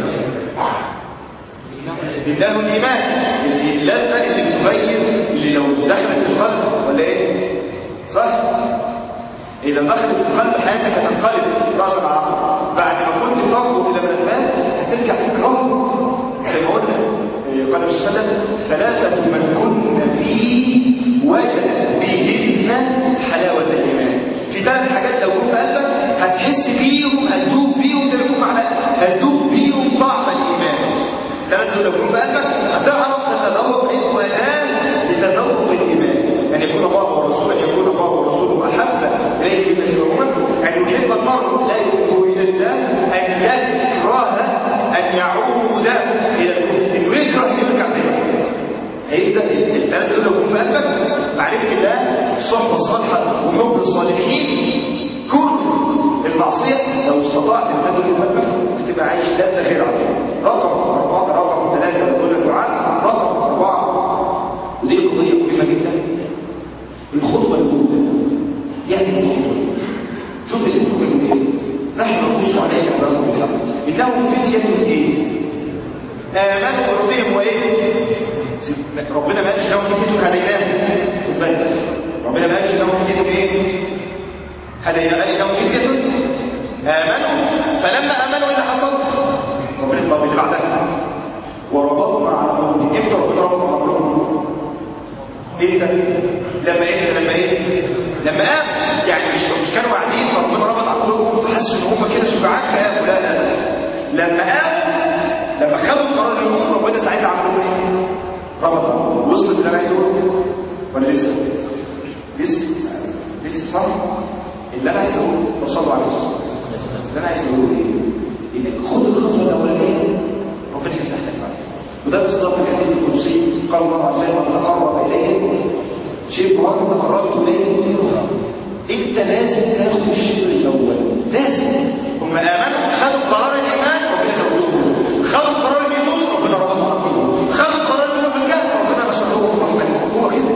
لله الإيمان اللذة اللي بتبين اللي لو دخلت في القلب ولا ايه؟ صح؟ إذا دخلت في القلب حياتك هتنقلب رأسا على عقب بعد ما كنت تنظر إلى من المال هترجع تكرهه زي ما قلنا قال النبي صلى الله عليه وسلم ثلاثة من كن فيه وجد بهن حلاوة الإيمان في ثلاث حاجات لو كنت في قلبك هتحس بيهم هتدوب بيهم تلكم معلقة هتدوب بيهم طعم الإيمان ثلاثة لو كنت في قلبك هتعرف تتذوق الآن لتذوق الإيمان أن يكون الله ورسوله أن يكون الله ورسوله أحب إليه مما سواهما أن يحب المرء لا يحب إلى الله أن يكره أن يعود إلى الكفر إنه يكره أن يرجع تاني هيبدأ الثلاثة دول يكون في قلبك معرفة الله الصحبة الصالحة وحب الصالحين كل المعصية لو استطعت أن تدخل في قلبك بتبقى عايش لذة غير عادية رقم أربعة رقم ثلاثة دول الدعاء رقم أربعة ودي قضية مهمة جدا الخطوة الأولى يعني الخطوة شوف الخطوة الأولى نحن نقص عليك عبارة بالحق إنهم فتية إيه؟ آمنوا ربهم وإيه؟ ربنا ما قالش لهم فتية هديناهم خد بالك ربنا ما قالش لهم فتية إيه؟ هدينا قال لهم فتية آمنوا فلما آمنوا إيه اللي حصل؟ ربنا طب اللي بعدها وربطنا على قلوبهم امتى ربنا ربط على قلوبهم؟ ايه ده لما ايه لما ايه لما قام يعني مش مش كانوا قاعدين فربنا ربط على قلوبهم فحسوا ان هم كده شجعان فقاموا لا لا لا لما قاموا لما خدوا القرار اليوم ربنا ساعتها عملوا ايه ربط وصلت اللي انا عايز اقوله ولا لسه لسه لسه صح اللي انا عايز اقوله طب صلوا على الرسول اللي انا عايز اقوله ايه انك خد الخطوه الاولانيه ربنا يفتح لك بعد وده بالظبط الحديث القدسي قال الله عز وجل من تقرب اليه شبرا تقربت اليه انت لازم تاخد الشبر الاول لازم هم امنوا خدوا قرار الايمان ربنا زودهم خدوا قرار النزول ربنا ربطهم خدوا قرار النزول في الجهل ربنا نشرهم رحمه هو كده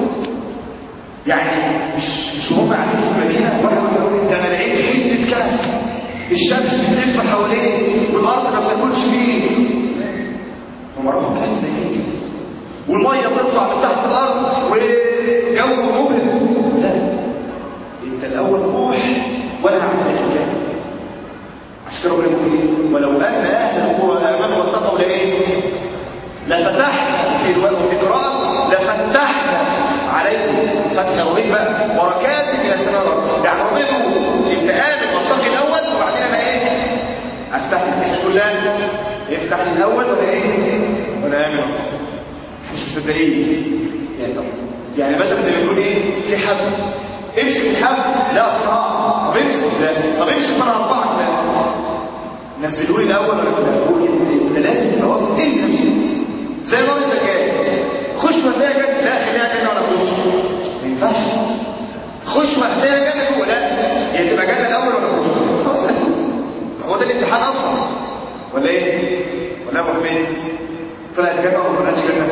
يعني مش مش هم قاعدين في المدينه واحد يقول ده انا لقيت حته كهف الشمس بتلف حواليه والارض ما بتاكلش فيه هم راحوا كلام زي كده والميه تطلع من تحت الارض وجو مبهر لا انت الاول روح وانا هعمل لك الجهل عشان كده ربنا يقول ايه ولو ان اهل القرى امنوا واتقوا لايه لفتحنا في في قراءه لفتحنا عليكم فتح رهيب بقى بركات من السماء والارض يعني ربنا يقول انت امن واتقي الاول وبعدين انا ايه افتح لك احنا كلنا يفتح لي الاول ولا ايه ولا امن مش مصدقين يعني طب يعني مثلا ده بيقول ايه في حبل امسك الحبل لا صراع طب امسك لا طب امسك انا اربعك لا نزلوا لي الاول ولا لا هو كده ثلاثه فوائد ايه نفسك زي ما انت جاي خش وهتلاقي جد لا خليها جد ولا خش ما ينفعش خش وهتلاقي جد ولا هي تبقى جد الاول ولا خش خلاص هو ده الامتحان اصلا ولا ايه ولا ابو حميد طلعت جنه ولا طلعتش جنه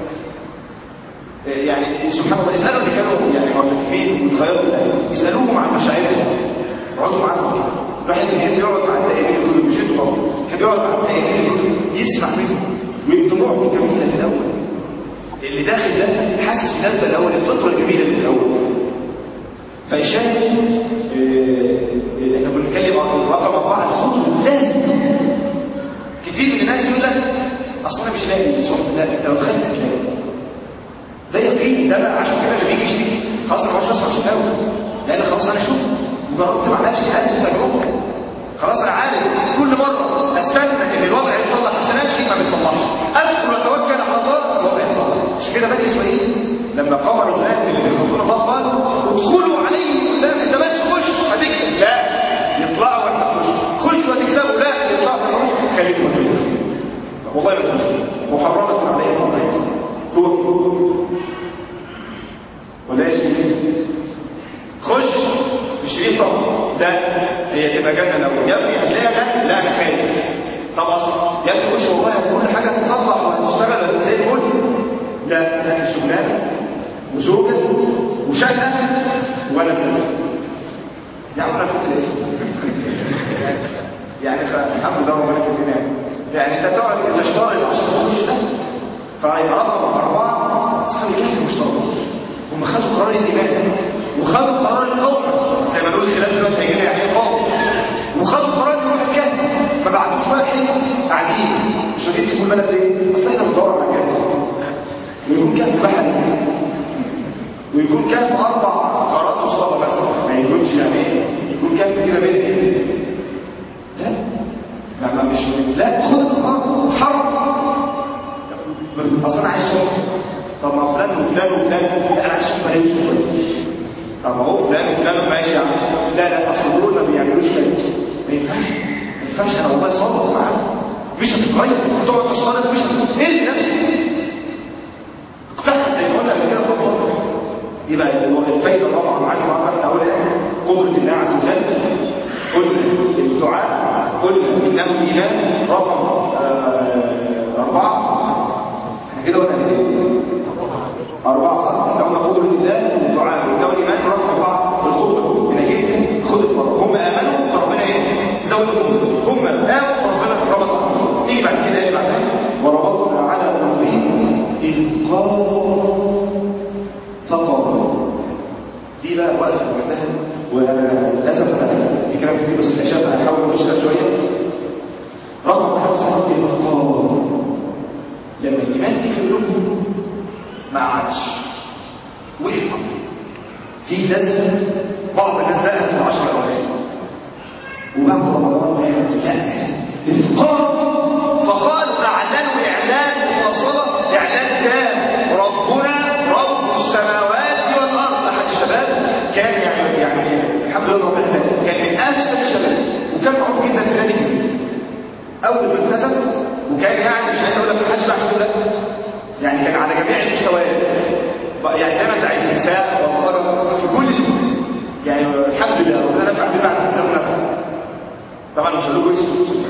يعني سبحان الله اسالوا اللي كانوا يعني مرتكبين وتغيروا يسالوهم عن مشاعرهم اقعدوا معاهم كده الواحد يحب يقعد مع التائبين دول مش انتوا يحب يقعد مع التائبين دول يسمع منهم والدموع دي جميله في الاول اللي داخل ده حاسس بلذه الاول الفطره الجميله اللي في الاول فالشاهد آه، احنا بنتكلم عن رقم اربعه الخطوه لازم كتير من الناس يقول لك اصل انا مش لاقي صوت لا لو دخلت تلاقي ده يقين ده بقى عشان كده اللي بيجي يشتكي خلاص انا مش هسمع شكاوي لان خلاص انا شفت وجربت مع نفسي هذه التجربه خلاص انا عارف كل مره استنى ان الوضع يتصلح عشان امشي ما بيتصلحش ادخل اتوكل على الله الوضع يتصلح مش كده بني اسرائيل لما قمروا الناس اللي بيقولوا الله قال ادخلوا عليه لا انت بس خش هتكسب لا يطلعوا واحنا نخش خش وهتكسبوا لا يطلعوا واحنا نخش كلمه كلمه والله ما تخش محرمه عليهم الله هو ولا يشتري خش الشريط طبعا لا هي تبقى جنة الأول يا ابني هتلاقيها لا لا أنا خايف طب أصلا يا ابني خش والله كل حاجة هتطلع وهتشتغل زي الفل لا ده شغلانة وزوجة وشقة ولا كذا يا عم أنا كنت لسه يعني الحمد لله ربنا كرمنا يعني انت تقعد تشترط عشان تخش ده فيبقى رقم أربعة أصحاب الكهف مش طرطوش هم خدوا قرار الإيمان وخدوا قرار القوم زي ما نقول الخلاف دلوقتي هيجينا يعني ايه قوم وخدوا قرار يروح الكهف ما بعتوش بقى حين قاعدين مش راضيين تسيبوا البلد ليه؟ أصل احنا بندور على كهف ويكون كهف بحري ويكون كهف أربع قرارات وصابة مثلا ما يكونش يعني ايه؟ يكون كهف كده بين لا لا ما مش لا خد القرار اتحرك اصل انا عايز شغل طب ما فلان وفلان وفلان لا انا عايز شغل ماليش شغل طب ما هو فلان وفلان ماشي يا عم لا لا اصل دول ما بيعملوش كده ما ينفعش ما ينفعش انا والله صابر معاك مش هتتغير هتقعد تشتغل مش هتتغير نفسك اقتحم زي ما قلنا قبل كده خطوه يبقى الفايده الرابعه معاك معاك اول قدره الله عز وجل قلنا الدعاء قلنا انه الايمان رقم آه اربعه كده ولا ايه؟ أربعة صح؟ احنا قلنا قدرة الله والدعاء والدعاء والإيمان رقم أربعة الخطبة إنك أنت خدت مرة هم آمنوا فربنا إيه؟ زودهم هم آمنوا فربنا ربط تيجي بعد كده إيه بعدها؟ وربطنا على قلوبهم إذ قالوا فقالوا دي بقى وقت لوحدها وللأسف أنا في كلام كتير بس الإشارة أنا هحاول أمشيها شوية رقم خمسة إذ قالوا لما الإيمان دي في قلوبهم ما عادش وقف في درس بعض الناس بقى في العشر الأوائل وبعد رمضان لا إذ قالوا فقالوا أعلنوا إعلان مواصلة إعلان تام ربنا رب السماوات والأرض أحد الشباب كان يعني يعني الحمد لله رب العالمين كان من أفسد الشباب وكان معروف جدا في نادي كتير أول ما التزم وكان يعني مش عايز اقول لك محدش بقى كده يعني كان على جميع المستويات يعني زي ما انت عايز نساء وفقراء في كل يعني الحمد لله ربنا نفع بيه بعد كده طبعا مش هقول له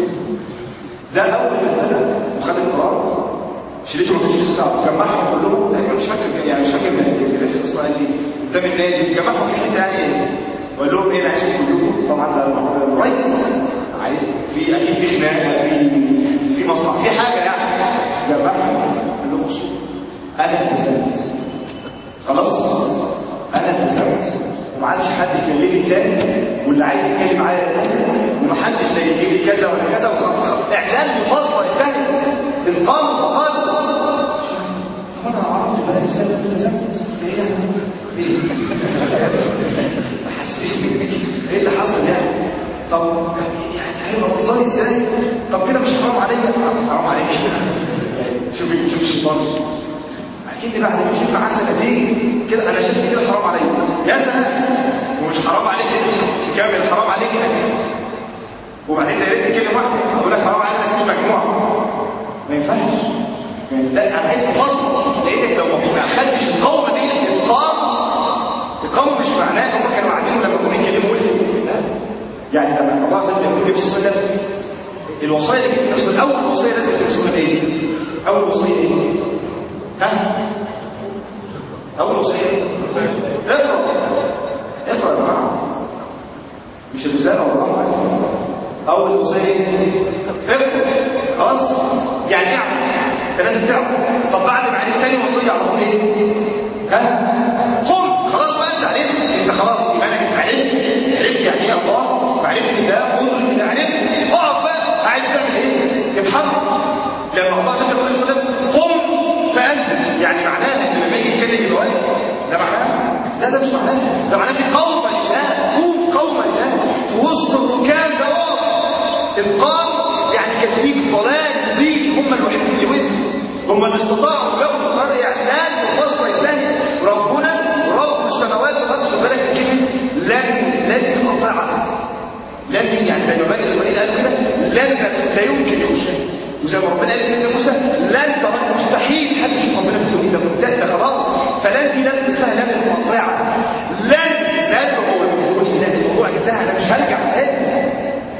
ده اول ما التزم وخد القرار شريته ما كانش لسه جمعهم كلهم تقريبا مش فاكر يعني مش فاكر الرئيس الصائل دي قدام النادي جمعهم في حته يعني وقال لهم ايه انا عايزكم كلكم طبعا ده الرئيس عايز في اكيد في خناقه في في مصلحه في حاجه يعني جمعهم قال لهم بصوا انا التزمت خلاص انا التزمت وما عادش حد يكلمني تاني واللي عايز يتكلم معايا ومحدش لا يجيب لي كذا ولا كذا اعلان مفاصله انتهت انقام وقال طب انا عرفت بقى ازاي التزمت ايه ايه اللي حصل يعني طب يعني هيبقى منظري ازاي طب كده مش حرام عليا حرام عليك شوف شوف الشيطان اكيد بعد ما يشوف معاه سنتين كده انا شفت كده حرام عليا يا سلام ومش حرام عليك كامل حرام عليك وبعدين يا ريت كلمه واحده اقول لك حرام عليك تسيب مجموعه ما ينفعش لا انا عايز افصل لانك لو ما اخدتش القومه دي اتقام القوم مش معناه هم كانوا قاعدين لما كانوا يتكلموا لا يعني لما الله عز وجل يقول النبي صلى الله عليه وسلم الوصايا اللي كانت بتوصل اول وصيه لازم توصل ايه؟ اول وصيه ايه؟ ها؟ اول وصيه اقرا اقرا يا جماعه مش الرساله والله اول وصيه ايه؟ اقرا خلاص يعني اعمل انت لازم تعرف طب بعد ما عرفت تاني وصيه على طول ايه ها قم خلاص بقى انت عرفت انت خلاص ايمانك عرفت عرفت يعني ايه الله وعرفت ده قدر انت عرفت اقف بقى عايز تعمل ايه اتحرك لما الله تعالى يقول لك قم فانزل يعني معناه ان لما يجي يتكلم يبقى واقف ده معناه لا ده مش معناه ده معناه في قوما لله قوم قوما لله في وسط الركاب ده اقف اتقان يعني كان فيك ضلال فيك هم الوحيدين اللي وقفوا هم اللي استطاعوا ياخدوا قرار يعني لن الفصل ينتهي ربنا رب السماوات والارض خد بالك من كلمه لن لن يقطعها لن يعني زي ما بني اسرائيل قالوا كده لن لا يمكن يخشى وزي ما ربنا قال لسيدنا موسى لن ترى مستحيل حد يشوف ربنا في الدنيا ده منتهي ده خلاص فلن دي لن اسمها لن المقطعه لن لن هو المفروض لا الموضوع انتهى انا مش هرجع تاني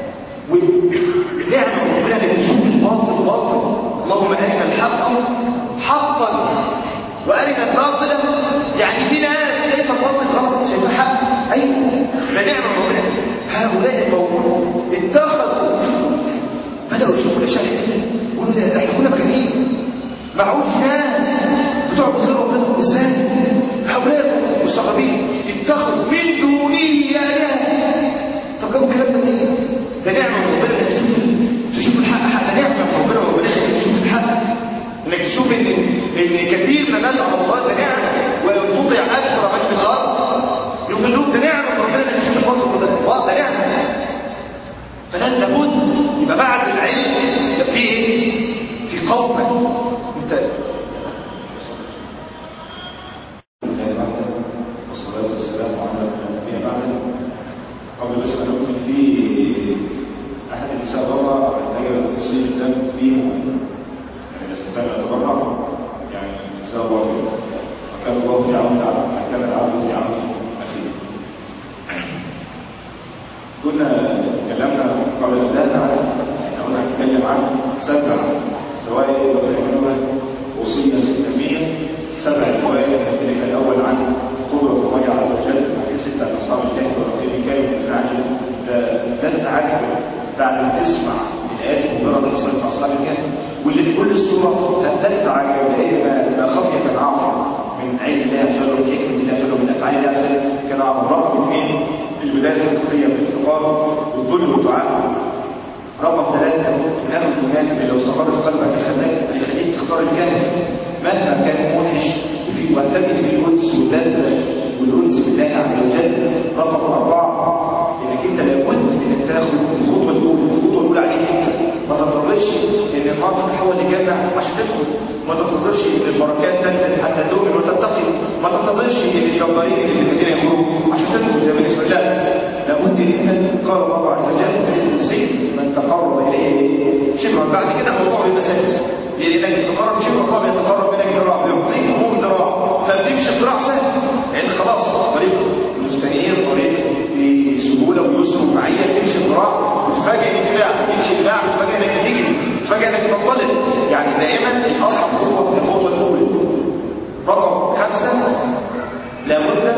ونعم ربنا اللي بتشوف الباطل باطل اللهم ارنا الحق حقا وارنا الباطل يعني في ناس شايفه الباطل غلط شايفه حق ايوه ده نعم ربنا هؤلاء القوم اتخذوا بدأوا يشوفوا الأشياء كده يقولوا ده احنا كنا مجانين معقول ناس بتوع غير ربنا ازاي هؤلاء المستقربين اتخذوا من دونه آلهة طب جابوا الكلام ده منين؟ ده نعمة من ربنا انك تشوف تشوف الحق حق ده نعمة من ربنا وربنا انك تشوف الحق انك تشوف ان ان كثير من الناس على الله ده نعمة وتضيع اكبر من في الارض يضلوك ده نعمة من ربنا انك تشوف الفضل ده ده نعمة فلازم لابد يبقى بعد العلم يبقى في ايه في قومه انت والصلاة والسلام على نبينا بعد قبل بس أن أقول في أحد النساء بره محتاجة تصير الدم فيهم يعني الاستفادة تبرع يعني جزاه الله خير وكان الله في عون العبد كان العبد في عون أخيه كنا تكلمنا قبل الأذان عن احنا قلنا هنتكلم عن سبع فوائد وتعملوها وصية التنمية سبع فوائد هنتكلم الأول عن قدرة الله عز وجل وفي ستة أصحاب الكهف والرقيب كامل من العجل ده ده التعجب بعد ما تسمع الآيات المجرد اللي حصلت في أصحاب الكهف واللي في كل السورة ده التعجب لأن ما ما خفي كان عظم من علم الله عز وجل ومن حكمة الله عز وجل ومن أفعال الله عز وجل كان عظم رقم اثنين في البداية الفقهية بالافتقار والذل والدعاء رقم ثلاثة من أهل الإيمان اللي لو استقر في قلبك الخلاك هيخليك تختار الكهف مهما كان موحش وفي وهتجد فيه القدس واللذة والأنس بالله عز وجل رقم أربعة إنك أنت لابد إنك تاخد الخطوة الأولى الخطوة الأولى عليك أنت ما تنتظرش إن النار تتحول لجنة عشان تدخل ما تنتظرش إن البركات تنتهي حتى تؤمن وتتقي ما تنتظرش إن الجبارين اللي في المدينة يخرجوا عشان تدخل زي ما يقول لا لابد إن أنت قال الله عز وجل في الكرسي من تقرب إليه شبرا بعد كده موضوع المساجد لأنك تتقرب شبرا الله يتقرب منك ذراع بيعطيك هموم ذراع فبتمشي ذراع سهل لأن خلاص طريق المستنير طريق بسهولة ويسر ومعية تمشي ذراع وتفاجئ الاتباع تمشي اتباع وتفاجئ انك تجري تفاجئ انك تنطلق يعني دائما الاصل هو الخطوه الاولى رقم خمسه لابد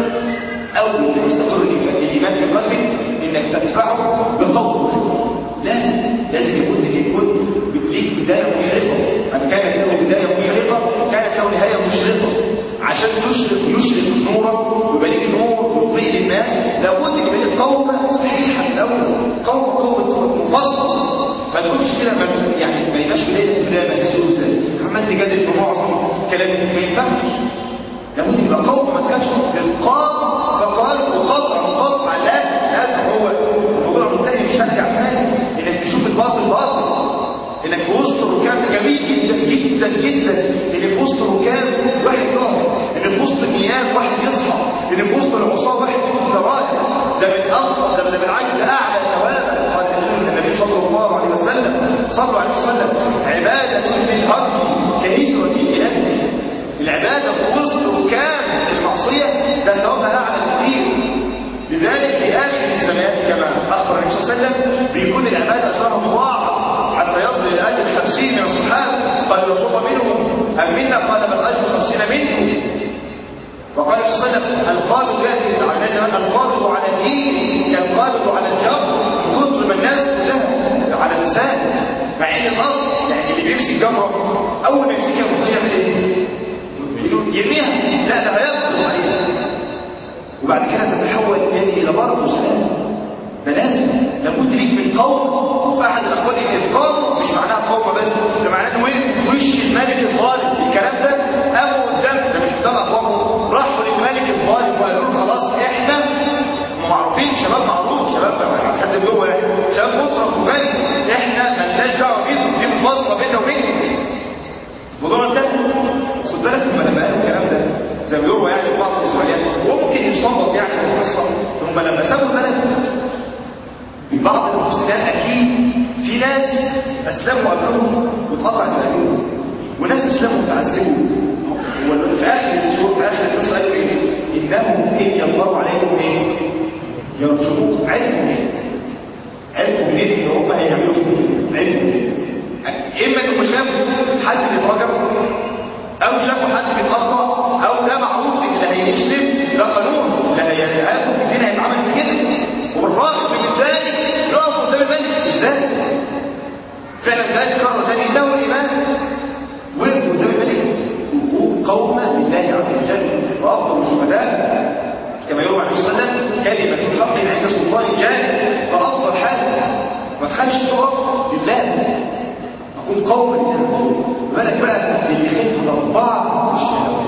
اول ما يستقر الايمان في قلبك انك تتبعه بقول لازم لازم يكون ان يكون ليك بدايه محرقه من كانت له بدايه محرقه كانت له نهايه مشرقه عشان تشرق يشرق نورك ويبقى ليك نور يضيء للناس لابد يبقى ليك قومه صحيحه الاول قومه قومه مفصل ما تقولش كده ما يعني ما يبقاش بدايه بدايه مهزوزه عمال تجادل في معظم كلامك ما ينفعش لابد يبقى قوم ما تخافش القام فقال وقطع وقطع لا لا هو الموضوع منتهي مش هرجع تاني انك تشوف الباطل باطل انك في وسط الركام ده جميل جدا جدا جدا ان في وسط الركام واحد يقف ان في وسط المياه واحد يصحى ان في وسط العصاه واحد يكون ذرائع ده من افضل ده من بالعكس اعلى ثوابا قال النبي صلى الله عليه وسلم صلى عليه وسلم عباده بالهرج كهجره الى العباده في وسط ركام المعصيه ده ثوابها اعلى بكثير لذلك في اخر الزمان كما اخبر النبي صلى الله عليه وسلم بيكون العباده اجرها مضاعف حتى يصل الى اجر 50 من الصحابه قال يطلب منهم ام منا قال بل اجر 50 منهم وقال صلى الله عليه وسلم القابض ياتي على الناس القابض على الدين كالقابض على الجبر من كثر ما الناس كلها على اللسان مع ان الاصل يعني اللي بيمسك جمره اول وبعد كده تتحول اليد الى برضه سلام ده لازم ده مدرك من قوم احد الاقوال ان القوم مش معناها قوم بس ده معناه انه ايه وش الملك الظالم الكلام ده قاموا قدام ده مش قدام اقوامهم راحوا للملك الظالم وقالوا له خلاص احنا هم معروفين شباب معروف شباب حد جوه شباب مطرف وغني احنا مالناش دعوه بيهم دي مفاصله بيننا وبينهم موضوع انتهى خد بالك هم لما قالوا الكلام ده زي ما بيقولوا يعني في بعض الاسرائيليات ممكن يستنبط يعني من القصه هم لما سابوا البلد بعض المسلمين اكيد في ناس اسلموا قبلهم واتقطعت ايديهم وناس اسلموا وتعذبوا هو في اخر السوره في اخر القصه قالوا ايه؟ انهم ان يظهروا عليكم ايه؟ يرجموك عرفوا ايه؟ عرفوا منين ان هم هيعملوا كده؟ عرفوا ايه؟ اما انهم شافوا حد بيتراجع او شافوا حد بيتقطع او ده معروف ان اللي هيشتم ده قانون لا هيتعامل الدين هيتعامل بكده والراغب من ذلك يقف قدام الملك ازاي؟ فعلا ذلك كرر ثاني له الايمان وقف قدام الملك قوما لله عز وجل وافضل الشهداء كما يروى عن النبي صلى الله عليه وسلم كلمه حق عند سلطان جاهل فافضل حال ما تخافش تقف لله نقول قوما لله بالك بقى اللي يخاف اربعه الشهوات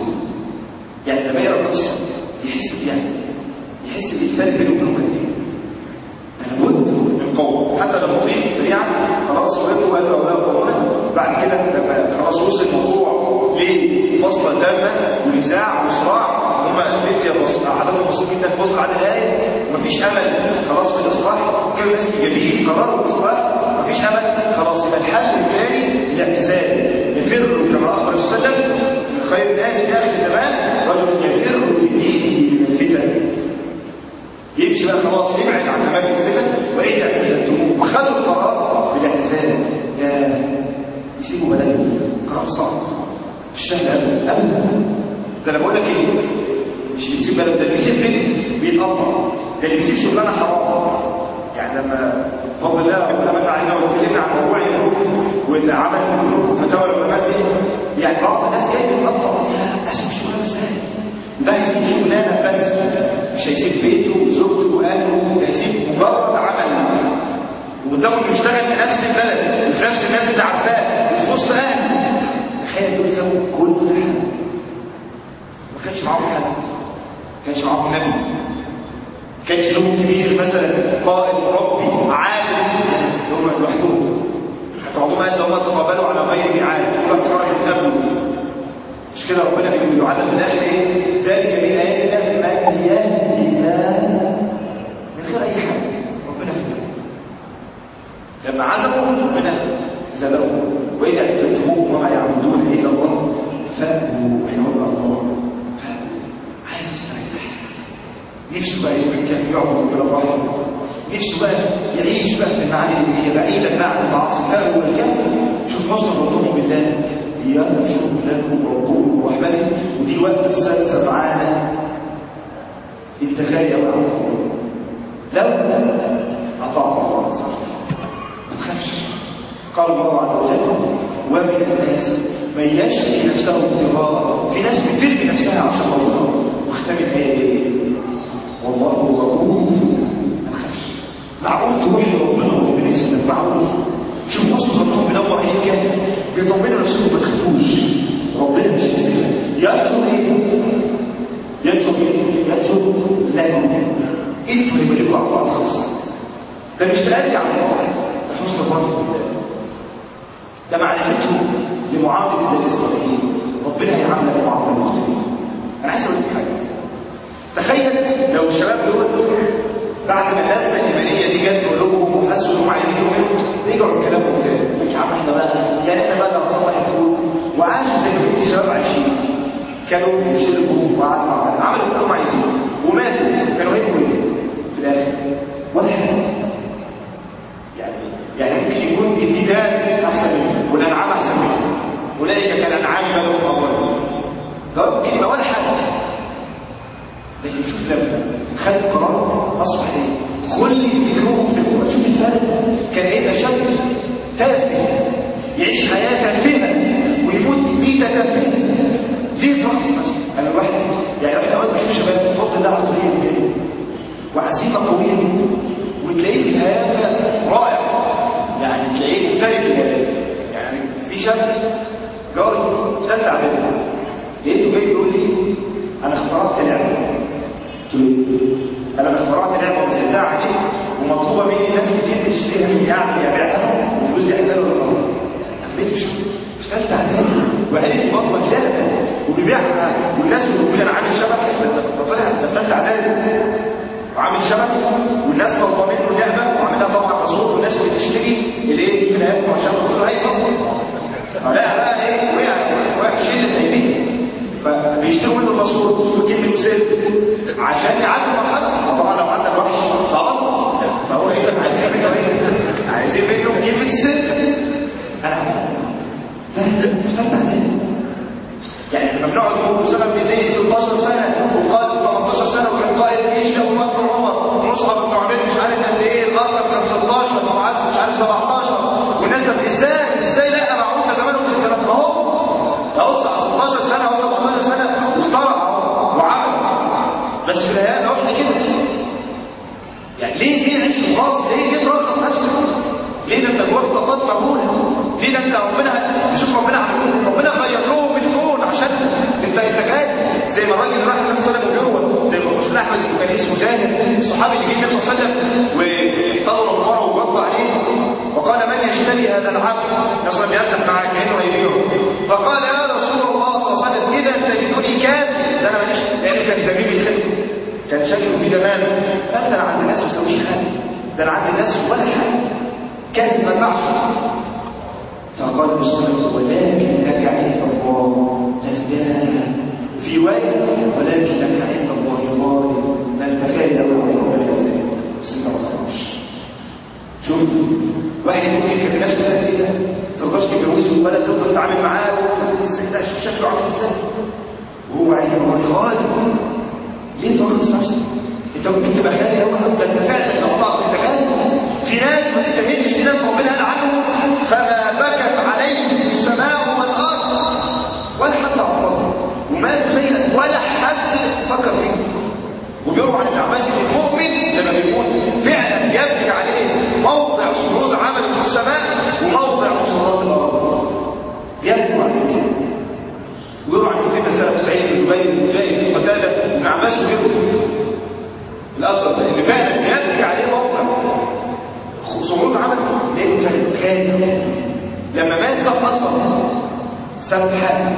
يعني لما يقرا القصه يحس بيها يحس بالفرق بينه وبين الدين لابد من قوم حتى لو مضيء سريعا خلاص وقفوا وقالوا اولاد قومنا بعد كده لما خلاص وصل الموضوع لفصل دامه ونزاع وصراع هم الفتية عددهم بسيط جدا في وسط عدد الايه ومفيش امل خلاص في الاصلاح كانوا ناس ايجابيين قرروا الاصلاح مفيش امل خلاص يبقى الحل الثاني الاعتزال يفر كما اخبر صلى الله عليه وسلم من خير الناس في اخر الزمان رجل يفر بدينه من الفتن يمشي بقى خلاص يبعد عن اماكن الفتن واذا اعتزلتموه وخدوا القرار بالاعتزال يا يسيبوا بلدهم قرار صعب مش سهل ابدا ابدا ده انا بقول لك ايه مش بيسيب بلد ده بيسيب بنت بيتقطع ده اللي بيسيب شغلانه حرام يعني لما فضل الله ربنا من علينا واتكلمنا عن موضوع الجروب واللي عمل الجروب فتاوى العلماء دي يعني بعض الناس جاي بيتقطع اسيب شغلانه ازاي ده هيسيب شغلانه بس مش هيسيب بيته وزوجته واهله ده هيسيب مجرد عمل وقدامه انه يشتغل في نفس البلد وفي نفس الناس اللي عارفاه وفي وسط اهله تخيل دول سووا كل حاجه ما كانش معاهم حد ما كانش معاهم نبي ما كانش لهم كبير مثلا قائد مربي عالم هم لوحدهم حتى عموما انت هم تقابلوا على غير ميعاد كل واحد راجل قبله مش كده ربنا بيقول له على الاخر ايه ذلك من ايات الله من يهدي الله من غير اي حاجه ربنا فيه لما عزموا ربنا زلوا واذا اعتزلتموهم وما يعبدون الا الله فابوا حول الله عايز يستريح نفسه بقى يروح الكهف يعبد ربنا الله نفسه بقى يعيش بقى في المعاني اللي هي بعيده بقى عن المعاصي فهو الكهف شوف حسن ربهم بالله ينشر لكم ربكم برحمته ودي الوقت السادسه معانا التخيل مع لو اطعت الله صح ما تخافش قال الله عز وجل ومن الناس من يشري نفسه ابتغاء في ناس بترمي نفسها عشان الله واختمت هي ايه والله غفور ما تخافش معقول تروح لربنا وربنا يسلمك معقول شوف وسط خطهم بينور عينيك كده بيطمنوا نفسهم ما تخافوش ربنا مش هيسيبك ينشر ايه ينشر ايه ينشر لكم انتوا اللي بيقولوا على بعض خاصه ده مش تأدي على الله ده حسن الظن بالله ده معرفته لمعامله الله الصالحين ربنا هيعاملك معامله مختلفه انا عايز اقول لك حاجه تخيل لو الشباب دول بعد ما الازمه الايمانيه دي جت قلوبهم وحسوا انهم عايزين يؤمنوا رجعوا لكلامهم تاني يا عم احنا بقى يعني احنا بقى لو صلح الفلوس وعاشوا زي ما كنت الشباب عايشين كانوا وشربوا وقعدوا مع بعض عملوا اللي هم عايزينه وماتوا كانوا هيبقوا ايه في الاخر ولا حاجه يعني يعني ممكن يكون الديدان احسن منه والانعام احسن منه اولئك كالانعام بل هم اضل ده ممكن يبقى ولا حاجه لكن شوف لما خد قرار اصبح ايه كل فكرهم في الامه شوف الفرق كان ايه اشد تافه يعيش حياه تافهه ويموت ميته تافهه ليه تروح تسمع انا الواحد يعني الواحد اوقات بشوف شباب بفضل الله عز وعزيمه قويه جدا وتلاقيه في الهيافه رائع يعني تلاقيه مختلف الهيافه يعني في شاب جاري ثالثه اعدادي لقيته جاي يقول لي انا اخترعت لعبه قلت له إيه؟ انا اخترعت لعبه ومسدها عليه ومطلوبه مني ناس كتير تشتريها مني اعمل ابيعها والفلوس دي حلال ولا حرام حبيت اشوف اشتغلت عليها وعرفت بطل لعبه وبيبيعها والناس بتقول انا عامل شبكه ده طلع ده ثالثه اعدادي وعامل شبكه والناس طالبه منه لعبه وعاملها طبعا مصروف والناس بتشتري الايه من هيئه عشان تقول هي لا بقى ايه وقع وقع شله ايديه فبيشتروا منه المصروف كلمه سر عشان يعدي مرحله طبعا لو عندك وحش فبطل فهو ايه عايزين منه ايه عايزين منه كلمه سر انا عارف ده استنى عليه يعني لما بنقعد نقول سنه بيزيد 16 سنه وقائد 18 سنه وكان قائد جيش ابو بكر عمر مصعب بن عمير مش عارف قد ايه الخطر كان 16 ومعاذ مش عارف 17 والناس طب ازاي ازاي لا معروف ده زمانه في الزمن ما هو اهو 16 سنه او 17 سنه واخترع وعمل بس في النهايه لو احنا كده يعني ليه ليه نعيش في الراس ليه ليه ترخص نفسك ليه ده انت جواك طاقات مهوله ليه ده انت ربنا شوف ربنا عمل ربنا غير لهم الكون عشان انت انت جاي زي ما الراجل راح النبي صلى الله عليه وسلم زي ما الرسول احمد كان اسمه جاهل الصحابي اللي جه النبي صلى الله عليه وسلم وطلب الله وغطى عليه وقال من يشتري هذا العبد نصر يمسح معاه كانه هيبيعه فقال يا رسول الله صلى الله عليه وسلم اذا تجدني كاس ده انا ماليش لانه كان زميلي الخدمه كان شكله في زمان قال ده انا عند الناس ما بسويش حاجه ده انا عند الناس ولا حاجه كاس ما ينفعش فقال المسلم ولكن لك عند الله تزداد في وجه ولكن لك عند الله ظالم من تخيل له عند الله سنة وصلاش شوف واحد ممكن كان الناس كلها كده ترضاش تتجوزه ولا تفضل تتعامل معاه ده شكله عامل ازاي وهو عين الله غالب ليه ترخص نفسك انت ممكن تبقى خالي قوي انت انت فعلا لو طلعت انت خالي في ناس ما تستاهلش في ناس ربنا قال عنهم فما بكت عليهم السماء والارض ولا حد عبرهم وماتوا زيك ولا حد فكر فيه وبيروح عن الاعماش المؤمن لما بيكون فعلا يبكي عليه موضع صعود عمله في السماء وموضع صعود الارض يبكي عليه ويروح عن كلنا سلف سعيد بن جبير بن مجاهد بن قتاده بن عباس وغيره الافضل ده اللي فعلا يبكي عليه موضع صعود عمله لانه كان كان لما مات ساب اكتر ساب حاجه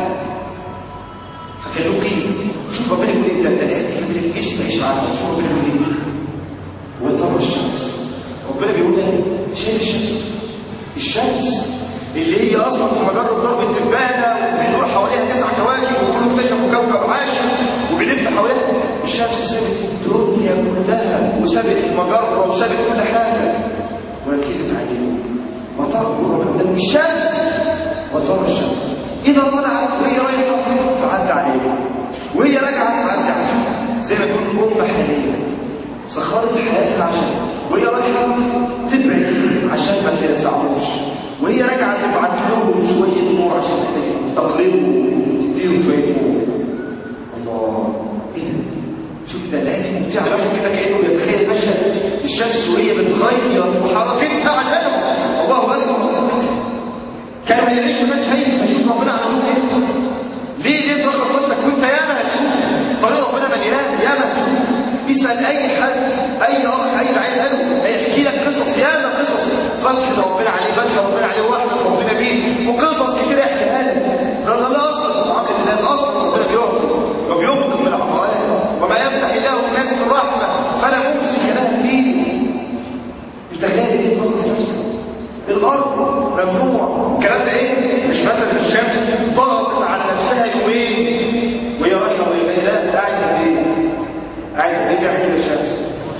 فكان له قيمه شوف ربنا يقول ايه ده ده كان بتعيش تعيش معاها شوف ربنا يقول ايه وترى الشمس ربنا بيقول ايه شايف الشمس الشمس اللي هي اصلا في مجرد ضرب التبانه وبيدور حواليها تسع كواكب وكل اكتشفوا كوكب عاشر وبيلف حواليها الشمس سابت الدنيا كلها وسابت المجره وسابت كل حاجه وركزت عليه وترى ربنا الشمس وترى الشمس اذا طلعت وهي رايحه تعدى عليها وهي راجعه تعدى عليها زي ما تكون ام حاليه سخرت حياتها عشان وهي رايحه تبعد عشان ما تنسعوش وهي راجعه تبعت لهم شويه نور عشان تقربوا وتديهم شويه نور الله ايه ده شوف ده الايه ممتعه الواحد كده كانه بيتخيل مشهد الشمس وهي بتغير حركتها عشانهم الله اكبر كانوا يعيش الناس هي فشوف ربنا عملوه ايه ليه ليه ترخص نفسك وانت ياما هتشوف طريق ربنا مليان ياما هتشوف اسال اي حد اي اخ اي عايز اساله هيحكي لك قصص ياما قصص فتح ربنا عليه فتح ربنا عليه ورحمه ربنا بيه وقصص كتير يحكيها لك ده لا لا اصلا سبحان الله الاصل ربنا بيعطي وبيغضب من العطاءات وما يفتح الله الناس من رحمه فلا ممسك لها فيه انت خالي ايه ترخص نفسك الارض ممنوع الكلام ده ايه مش مثلا الشمس ضغطت على نفسها يومين وهي رايحه وهي جايه لا قاعده ايه قاعده ايه تعمل كده الشمس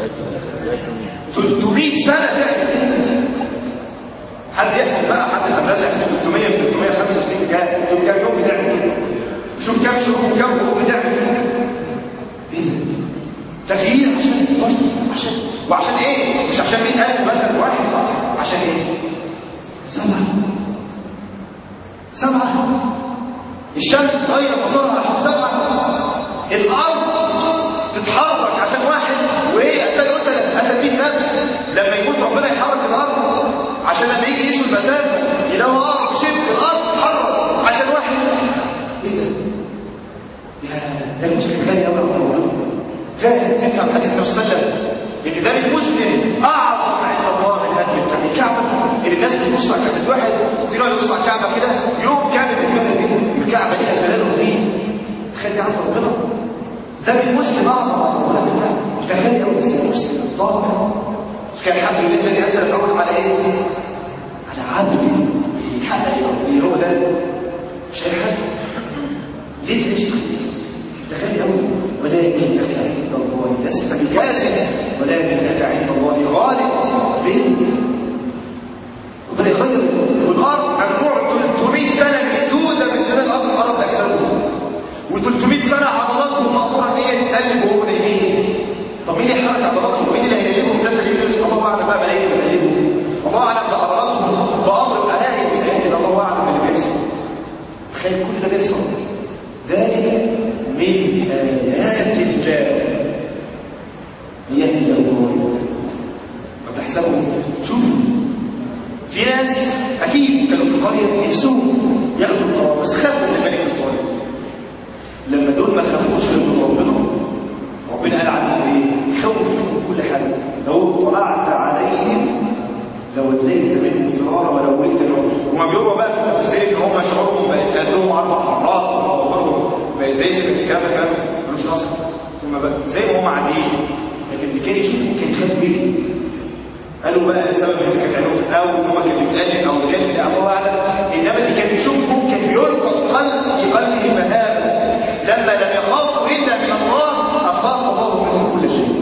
300 سنه تعمل كده حد يحسب بقى حد في المدرسه يحسب 300 في 365 كام شوف كام يوم بتعمل كده شوف كام شهور وكام يوم بتعمل كده ايه تغيير عشان عشان وعشان ايه مش عشان 100000 مثلا واحد عشان ايه سبعة سبعة الشمس تغير مطارها عشان سبعة الأرض تتحرك عشان واحد وهي أتجه ده المسلم غالي قوي على ربنا فعلا تفهم حديث النبي صلى الله عليه وسلم ان ده المسلم اعظم عند الله من هدم الكعبه الكعبه اللي الناس بتبص على كعبه واحد تلاقي يبص على الكعبه كده يوم كامل بالنسبه دي الكعبه دي اسلاله دين خلي عند ربنا ده المسلم اعظم عند ربنا من الكعبه تخيل لو المسلم الظاهر كان الحمد لله الذي انزل الاول على ايه؟ على عبد يحقق اللي هو ده مش اي حد ليه تعيش تخيل قوي ولكنك عند الله لست بكاسب ولكنك عند الله غالب ليه؟ ربنا يغير والارض ممنوع 300 سنه محدوده من سنه الارض الارض تحسبه و300 سنه عضلاتهم مقطوعه ايه قلب وهو نايمين طب مين اللي يحرك عضلاتهم مين اللي هينيمهم ده اللي بيدرس الله اعلم بقى ملايين ملايين الله اعلم بعضلاتهم بامر الاهالي بالاهالي الله اعلم اللي بيحصل تخيل كل ده بيحصل ذلك من ايات الله يهدي الله وتحسبهم شوف في ناس اكيد كانوا في القريه نفسهم ياخدوا القرار بس خافوا من الملك الصالح لما دول ما خافوش من ربنا ربنا قال عنهم ايه يخوف منهم كل حاجه لو طلعت عليهم لو اديت منهم فرارا ولو ولدت لهم وما بيقولوا بقى في التفسير ان هم شعورهم بقت قدهم اربع مرات وعمرهم بقى زي الكلام ده كلام ملوش اصل ثم بقى زي ما هم عاديين لكن اللي كان يشوفهم كان يخاف منهم قالوا بقى السبب ان كانت عينهم او ان هو كان بيتقلب او كان بتاع الله اعلم انما اللي كان بيشوفهم كان بيربط قلب في قلبه مهابه لما لم يخافوا الا من الله اخاف الله منهم كل شيء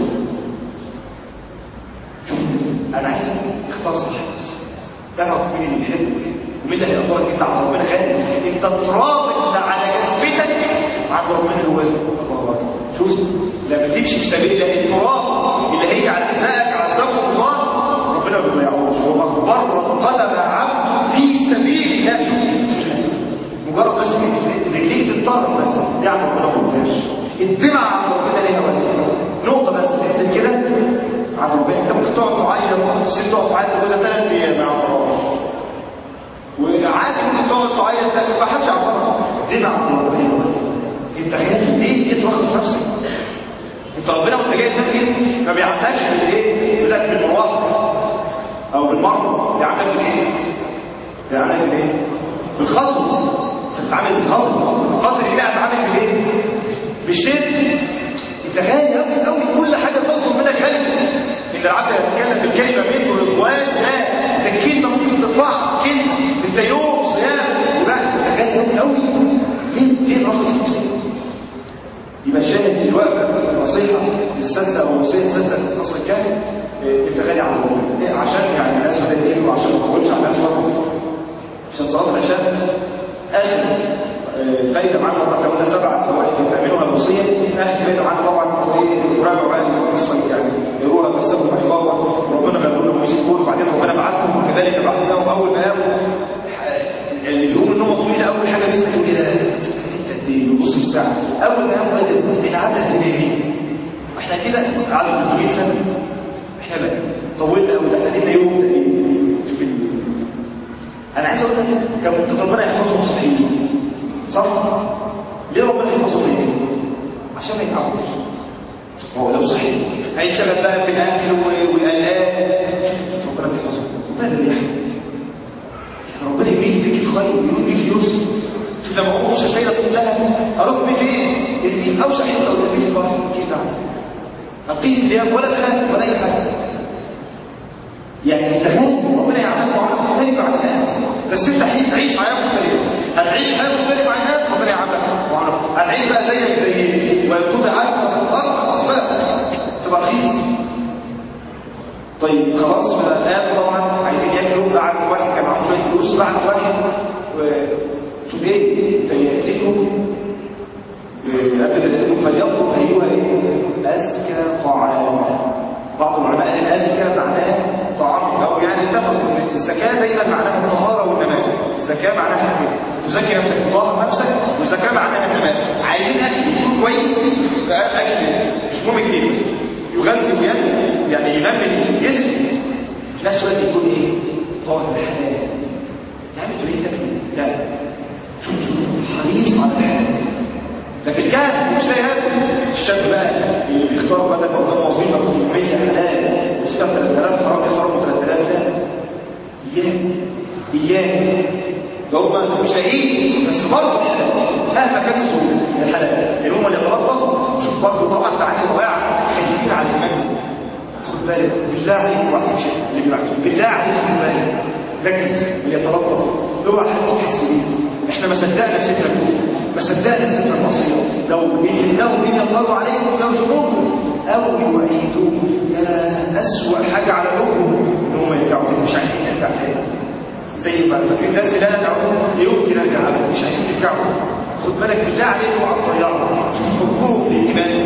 شوف انا عايز اختار صح تعرف مين اللي بيحبك ومين اللي هيقدرك انت على ربنا غالي انت ترابط على جسمتك عند ربنا الوزن الله اكبر شوف لما تمشي في سبيل الله التراب اللي هيجي على دماغك عذابه الله ربنا ما بيعوضش هو مقبرة قدم عبد في سبيل الله شوف مجرد بس رجليك تتطرق بس يعني ربنا ما قلتهاش الدمع عند ربنا ليها ولا نقطة بس انت كده عند ربنا انت ممكن تقعد تعيط ست تقعد تعيط كل ثلاث ايام مع الله وعادي ممكن تقعد تعيط ما حدش يعبرها دمع عند ربنا انت خايف ليه ليه ترخص نفسك انت ربنا وانت جاي تسجد ما بيعملكش بالايه يقول لك بالمواقف او بالمرض بيعملك بالايه بيعملك بالايه بالخطوه انت بتتعامل بالخطوه القدر اللي هتتعامل بالايه بالشرك انت غالي قوي قوي كل حاجه تطلب منك غالي ان العبد يتكلم بالكلمه منه رضوان لا ده الكلمه ممكن تطلع كلمه انت يوم صيام يبقى انت غالي قوي قوي ليه ليه رخص نفسك يبقى الشاهد دلوقتي نصيحه للسته او وصيه سته في قصر الكهف انت غالي على ربنا عشان يعني الناس بدات تجيب وعشان ما تقولش على الناس برضه عشان صلاه العشاء اخر فايده معانا طبعا لو قلنا سبع فوائد بتعملوها الوصيه اخر فايده معانا طبعا هو ايه مراجعه بقى القصه يعني يروها قصه محفظه ربنا ما يقول لهم يسكتوا وبعدين ربنا بعتهم وكذلك بعثناهم اول ما قاموا اللي بيقوم النوم طويله اول حاجه بيسالوا كده الدين بص الساعة أول ما يوم بدأ إن عدد الدين احنا كده على 300 سنة احنا بقى طولنا أوي احنا لنا يوم تقريبا في أنا عايز أقول لك كان ممكن ربنا يحفظهم صحيحين صح؟ ليه ربنا يحفظهم ايه؟ عشان ما يتعبوش هو لو صحيح هيشتغل بقى بالأكل والآلات ربنا بيحفظهم ربنا اللي يحفظ ربنا يريد بيك الخير يريد بيك اليسر لما هو مش شايله كلها اروح بيه ايه اللي اوسع حته او اللي الله كده اقيم اليوم ولا تخاف ولا اي حاجه يعني تخيل ربنا يعملك معامله مختلفه عن الناس بس انت هتعيش حياه مختلفه هتعيش حياه مختلفه عن الناس ربنا يعملك معامله هتعيش بقى زيك زي ويكتب عنك في الارض اسباب تبقى رخيص طيب خلاص فالآن طبعا عايزين ياكلوا بعد واحد كان معاه شويه فلوس بعد واحد شوف ايه فيأتيكم قبل فليطلب ايها ايه اذكى طعام بعض العلماء قال اذكى معناه طعام او يعني اتفقوا ان الزكاه دايما معناها الطهاره والنماء الزكاه معناها كده تزكي نفسك تطهر نفسك والزكاه معناها النماء عايزين اكل يكون كويس اكل مش مهم كتير بس يغذي وينمي يعني ينمي يجسم في نفس الوقت يكون ايه طاهر الحلال يعني تريد تاكل لا شوف حريص على الحلال ده في الكهف مش لاقي هذا هم مش لاقيين بس برضه الحلال مهما كانت الظروف الحلال اللي هم اللي يتربصوا شوف برضه طبعا تعالي ضياع خايفين على الايمان خد بالك بالله عليك واحد مش اللي بيبعته بالله عليك خد بالك ركز اللي يتربص اوعى حد يحس بيه احنا ما صدقنا ستر الكفر ما صدقنا ستر المعصيه لو انهم ان الله عليكم يرجموكم او يعيدوكم يا اسوء حاجه على قلوبهم ان هم يرجعوا تاني مش عايزين يرجع تاني زي ما فاكرين درس لا ندعو يمكن ارجع ابدا مش عايزين يرجعوا خد بالك بالله عليكم على الطياره شوف حبهم للايمان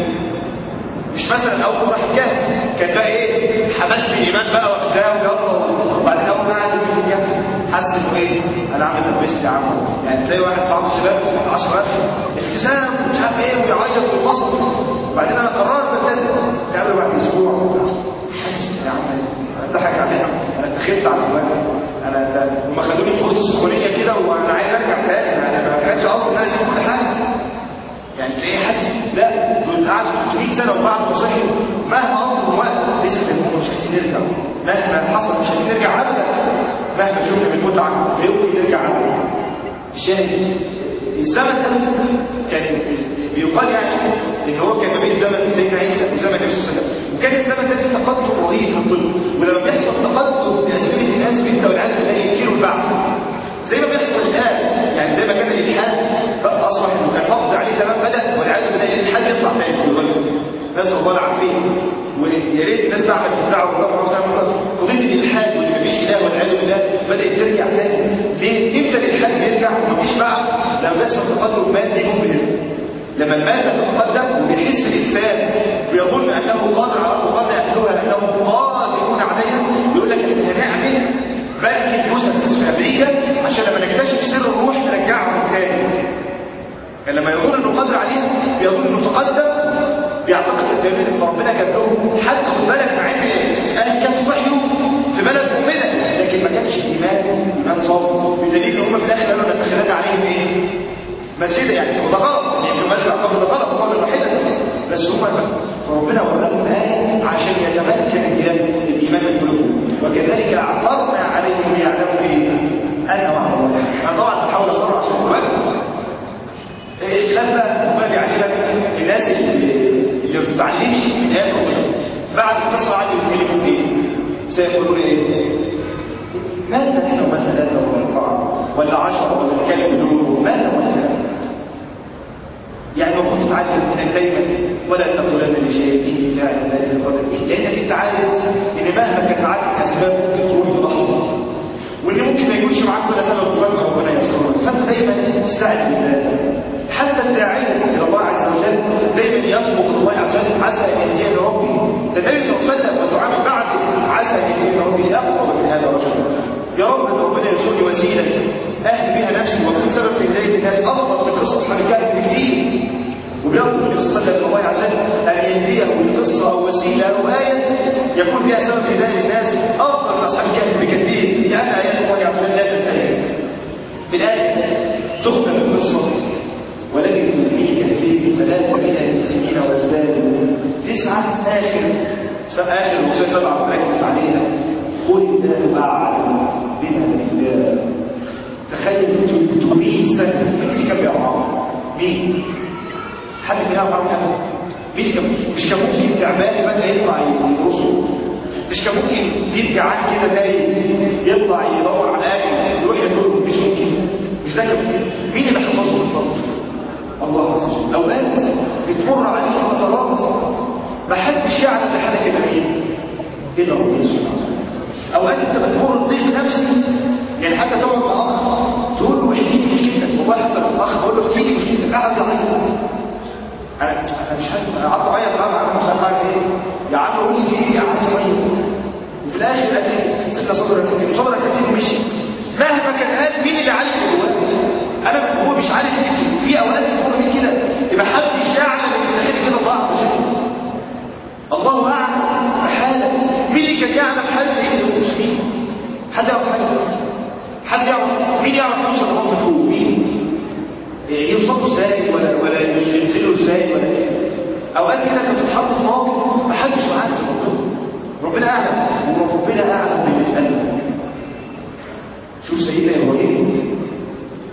مش مثلا اول راح الكهف كان بقى ايه حماس الايمان بقى وبتاع ويلا وبعدين اول ما قعد في الكهف حس انه ايه انا عامل لبست يا عم يعني تلاقي واحد بعض الشباب 10000 التزام ومش عارف ايه ويعيط ويتبسط وبعدين انا قررت التزم تعمل بعد اسبوع حاسس يا عم انا ضحك عليها انا اتخذت على الواجب انا هم خدوني في وسط سخونيه كده وانا عايز ارجع تاني انا ما كانش قصدي ان انا اسيب كل حاجه يعني تلاقيه حاسس لا دول قعدوا 300 سنه وبعد ما صحيوا مهما امر وقت لسه هم مش عايزين يرجعوا مهما حصل مش عايزين نرجع ابدا مهما شفنا من متعه لا يمكن نرجع ابدا الشاهد الزمن ده كان بيقال يعني ان هو كان ما بين زمن سيدنا عيسى وزمن النبي صلى الله عليه وسلم وكان الزمن ده فيه تقدم رهيب في الطب ولما بيحصل تقدم بأسباب الناس بيبدا والعياذ بالله ينكروا البعض زي ما بيحصل الان يعني زي ما كان الالحاد اصبح انه كان قبض عليه تمام بدا والعياذ بالله الالحاد يطلع تاني في الغرب ناس الله عارفين ويا ريت الناس تعمل الدعوه والله وتعمل قضيه الالحاد واللي مفيش اله والعياذ بالله بدات ترجع تاني ليه؟ امتى الالحاد بيرجع ومفيش بقى لما بيحصل تقدم مادي مبهر لما المادة تتقدم وبيحس الإنسان ويظن أنه قادر على قضاء أهلها لأنهم قادرون عليها يقول لك إحنا هنعمل بنك الجثث في أمريكا عشان لما نكتشف سر الروح نرجعهم تاني يعني لما يظن انه قادر عليها بيظن انه تقدم بيعتقد ان ربنا جاب لهم حتى خد بالك مع ان اهل كانوا صحيوا في بلد مؤمنه لكن ما كانش ايمان ايمان صادق بدليل ان هم في الاخر قالوا دخلنا عليهم ايه؟ مسجد يعني وده غلط يعني المسجد اعتقد ده غلط مرة واحدة بس هم ربنا وراهم آية عشان يتمكن الإيمان من قلوبهم وكذلك أعطرنا عليهم ليعلموا إيه؟ أن وعد الله أنا طبعا بحاول أصرع عشان الوقت الإسلام بقى ما بيعلمك الناس اللي ما بتتعلمش من آيات ربنا بعد القصة عادي يتكلموا إيه؟ سيقولون إيه؟ ماذا نحن مثلا ثلاثة ولا أربعة ولا عشرة ولا الكلب دول ماذا مثلا يعني المفروض تتعلم انك دايما ولا تقولن لشيء الا عند ذلك القدر لانك انت عارف ان مهما كانت معاك الاسباب ممكن تروح بلحظه وان ممكن ما يكونش معاك ولا سبب مفاجاه ربنا ييسرها فانت دايما استعد بالله حتى الداعية إلى الله عز وجل دايما يطلب الله عز وجل عسى أن يهديني ربي ده النبي صلى الله عليه وسلم وتعامل بعد عسى أن يهديني ربي أقرب من هذا الرجل يا رب ان ربنا يرزقني وسيله اهدي بها نفسي واكون سبب في هدايه الناس افضل من قصص من كانت بكثير وبيطلب النبي صلى الله عليه وسلم الله عز وجل ان يهديه بقصه او وسيله او ايه يكون فيها سبب في هدايه الناس افضل من اصحاب الكهف بكثير لان ايات الله عز وجل لا تنتهي في الايه تختم القصه ولكن تدريك كثير ثلاثمائة سنين وازدادوا تسعة آخر آخر وصية سبعة ركز عليها قل الله أعلم بما نزل تخيل 300 سنة مين اللي كان بيعرف مين؟ حد كان يعرف عنه حاجة؟ مين كان مش كان ممكن تعبان بدأ يطلع يرسل مش كان ممكن يبقى عاد كده تاني يطلع يدور على اكل يروح ياكل مش ممكن مش ده كان مين اللي حفظه بالضبط؟ الله عز وجل اوقات بتمر عليه فترات ما حدش يعلم لحالك الا مين؟ الا ربنا سبحانه وتعالى اوقات انت بتمر بضيق نفسي يعني حتى تقعد مع اخ تقول له احكي لي مشكلتك والله حتى الاخ بقول له احكي لي مشكلتك قاعد يعيط انا انا مش عارف انا قعدت اعيط معاه انا مش عارف اعمل ايه يا عم قول لي ايه قعدت اعيط وفي الاخر قال لي سيبنا صدرك كتير صدرك كتير مشي مهما كان قال مين اللي عالج جواه انا هو مش عارف يكتب في اوقات تمر بيه كده يبقى محدش يعلم ان الخير كده الله عز وجل الله اعلم بحالك مين اللي كان يعلم حال زي المسلمين حد يعرف حاجه حد يعرف مين يعرف يوصل لموقف هو مين يوصلوا ازاي ولا ولا ينزلوا ازاي ولا ايه اوقات كده كنت بتتحط في مواقف محدش معاك في الموضوع ربنا اعلم وربنا اعلم باللي قلبك شوف سيدنا ابراهيم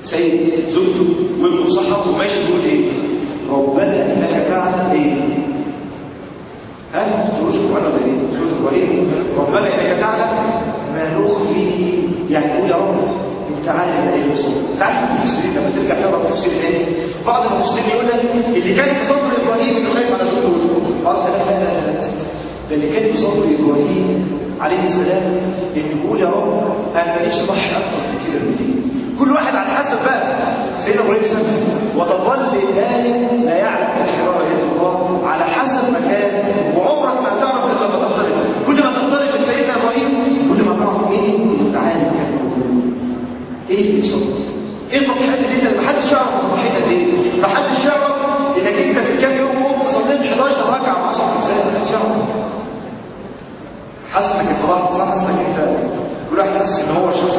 الصدر تعرف المفسرين لما ترجع تقرا تفسير الآية بعض المفسرين يقول لك اللي كان في صدر ابراهيم انه خايف على زوجته بعض لا لا لا لا ده اللي كان في صدر ابراهيم عليه السلام ان يقول يا رب انا ماليش ضحي اكتر من كده بكتير كل واحد على حسب بقى سيدنا ابراهيم سمع وتظل الايه لا يعلم اكثرها الا الله على حسب مكان وعمرك ما تعرف الا لما تختلف كل ما تختلف من سيدنا ابراهيم كل ما تعرف ايه العالم كان موجود ايه اللي بيحصل ايه التضحيات اللي انت ما حدش يعرف التضحيات دي ما حدش يعرف انك انت في كام يوم قمت صليت 11 ركعه مع 10 اجزاء ما حدش يعرف حاسس انك اتخرجت صح حاسس انك انت كل واحد حاسس ان هو شخص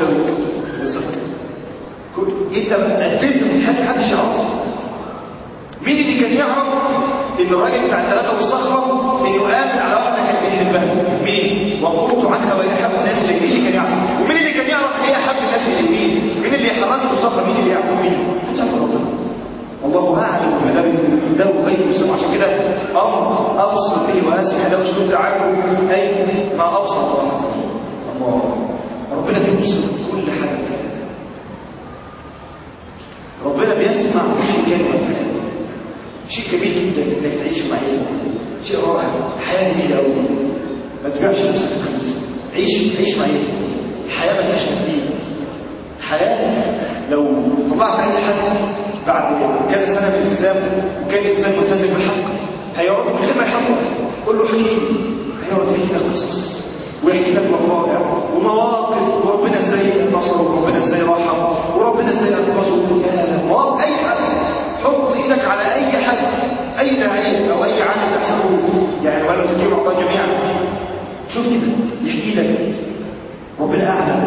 انت قدمت في حاجه محدش يعرف مين اللي كان يعرف ان الراجل بتاع الثلاثه والصخره انه امن على واحده كان بيحبها مين وقلت عنها وهي احب الناس اليه مين اللي كان يعرف ومين اللي كان يعرف هي احب الناس اليه مين مين اللي حرمت الصخره مين اللي يعرف مين محدش يعرف ربنا الله اعلم بما له غيب مسلم عشان كده امر ابصر به واسمع له اسلوب تعاون اي ما ابصر الله عز وجل الله ربنا بيبصر كل حاجه ربنا بيسمع كل كلمه شيء كبير جدا انك تعيش معي شيء رائع حياه جميله قوي ما تبيعش نفسك الخميس عيش عيش معي الحياه ما فيهاش تبديل حياه لو طلعت اي حد بعد كذا سنه في الالتزام وكان الانسان ملتزم بالحق هيقعد من غير ما يحضر قول له احكي لي هيقعد يحكي لك قصص ويحكي لك مواقع ومواقف وربنا ازاي نصره وربنا ازاي رحم وربنا ازاي انقذه مواقف اي حد حط ايدك على اي حد اي داعيه او اي عالم تحسبه يعني ولا تجيب الله جميعا شوف كده يحكي لك ربنا اعلم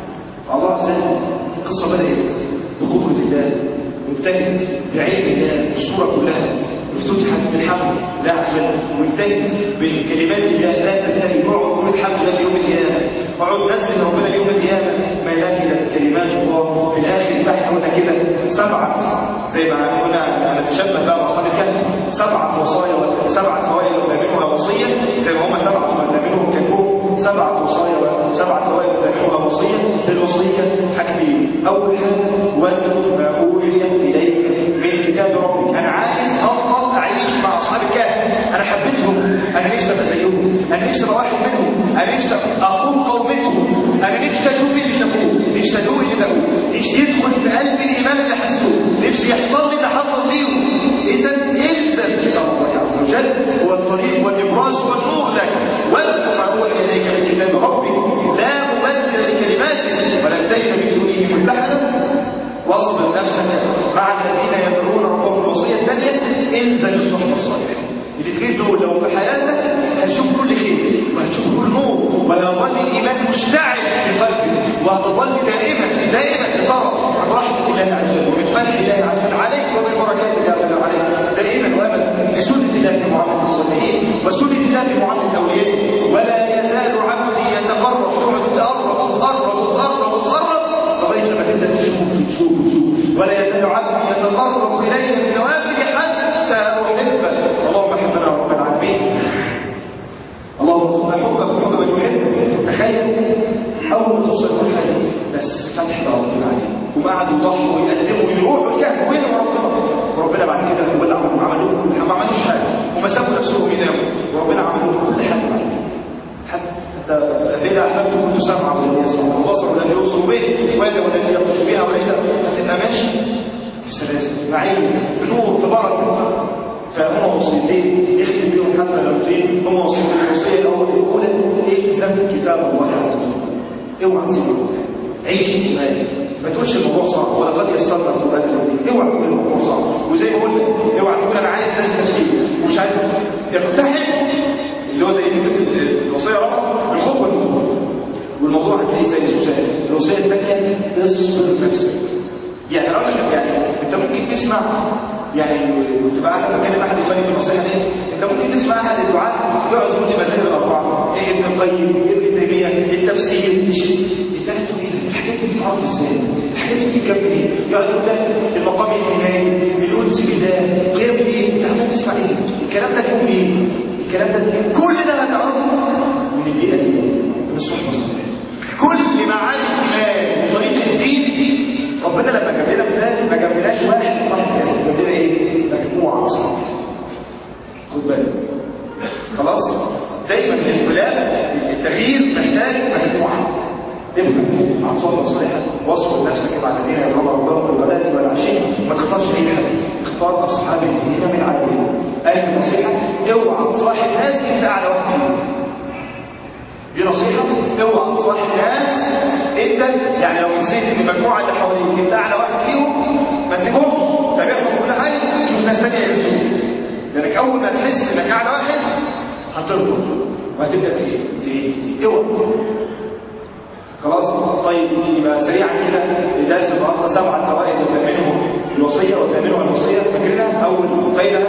الله عز وجل القصه بدات بقدره الله وانتهت بعلم الله الصوره كلها افتتحت بالحمد لا عجل وانتهت بكلمات الله لا تنتهي اقعد قول الحمد لله يوم القيامه اقعد نزل ربنا يوم القيامه ما لك كلمات الله في الاخر بقى قلنا كده سبعه زي ما قلنا انا بشبه بقى اصحاب الكهف سبعه وصايا سبعه فوائد وثامنها وصيه زي ما هم سبعه وثامنهم كتبوهم سبعه وصايا سبعه فوائد وثامنها وصيه الوصيه حاجتين اول حاجه واتل ما اوحي اليك من كتاب ربك انا عايز افضل اعيش مع اصحاب الكهف انا حبيتهم انا نفسي ابقى زيهم انا نفسي ابقى واحد منهم انا نفسي اقوم قومتهم انا نفسي اشوف اللي شافوه نفسي ادوق اللي دقوه نفسي يدخل في قلبي الايمان اللي حسوه نفسي يحصل لي اللي حصل ليهم اذا الزم كتاب الله عز وجل هو الطريق والابراز والنور لك واذكر ما اوحي اليك من كتاب ربك لا مبدل لكلماته ولن تجد من دونه ملتحدا واصبر نفسك مع الذين يدعون ربهم الوصيه الثانيه انزل الصحبه الصالحه الاثنين دول لو في حياتك هتشوف كل خير وهتشوف كل نور وهيظل الايمان مشتعل في قلبك وهتظل دائما دائما ترى عن رحمه الله عز وجل ومن فضل الله عز وجل عليك ومن بركات الله عز وجل عليك دائما وابدا بسنه الله في معامله الصالحين وسنه الله في معامله اوليائه ولا يزال عبدي يتقرب تقعد تقرب وتقرب وتقرب وتقرب لغايه لما تبدا تشوف تشوف تشوف ولا يزال عبدي يتقرب الي بالنوافل حتى احبه اللهم احبنا يا رب العالمين اللهم ارزقنا حبك وحب من يحب تخيل اول ما توصل المرحله دي بس فتح بقى ربنا عليه وقعدوا يضحوا ويقدموا ويروحوا الكهف وين ربنا وربنا بعد كده ولعوا عملوا ما عملوش حاجه وما سابوا نفسهم يناموا وربنا عمل لهم كل حاجه بعد كده حتى الذين احببتم كنت سمعا والذي يسمع والبصر والذي يبصر به ويده والتي يبطش بها وليس هتبقى ماشي في سلاسل بعين بنور في بركه فهم وصيتين يختم بيهم حتى لو طين هم وصيتين الوصيه الاول الاولى الزم كتاب الله عز وجل اوعى تسيب عيش ايمانك ما تقولش الموضوع صعب ولقد يسرنا القران الكريم اوعى تقول الموضوع صعب وزي ما قلت اوعى تقول انا عايز درس تفسير ومش عايز اقتحم اللي هو زي الوصيه رقم الخطوه الاولى والموضوع هتلاقيه زي سوسان الوصيه الثانيه اصبر نفسك يعني اقول لك يعني انت ممكن تسمع يعني كنت بقى احد بكلم احد اخواني في النصيحه دي انت ممكن تسمع احد الدعاء يقعد يقول لي مذاهب الاربعه ايه ابن القيم ابن تيميه التفسير بتاعته ايه الحاجات دي بتتعرض ازاي الحاجات دي بتتجاب منين يقعد يقول لك المقام الالهي الانس بالله قيم ايه انت عمال تسمع ايه الكلام ده جه منين الكلام ده كل ده هتعرفه من البيئه دي من الصحبه الصالحه كل معاني الايمان وطريق الدين ربنا ابحث عن صحبة صالحة واصبر نفسك مع الذين يدعون ربهم بالغداة والعشي ما تختارش اي حد اختار اصحاب الهمم العالية اي نصيحة اوعى تصاحب ناس انت اعلى واحد فيهم دي نصيحة اوعى تصاحب ناس انت يعني لو نسيت ان المجموعة اللي حواليك انت اعلى واحد فيهم ما تجيبهمش تابعهم كل حاجة شوف ناس تانية يرسلوك لانك اول ما تحس انك اعلى واحد هتربط وهتبدا ت اوعى خلاص طيب يبقى سريعا كده درس النهارده سبعه فوائد وثامنهم الوصيه وثامنهم الوصيه فاكرينها اول فايده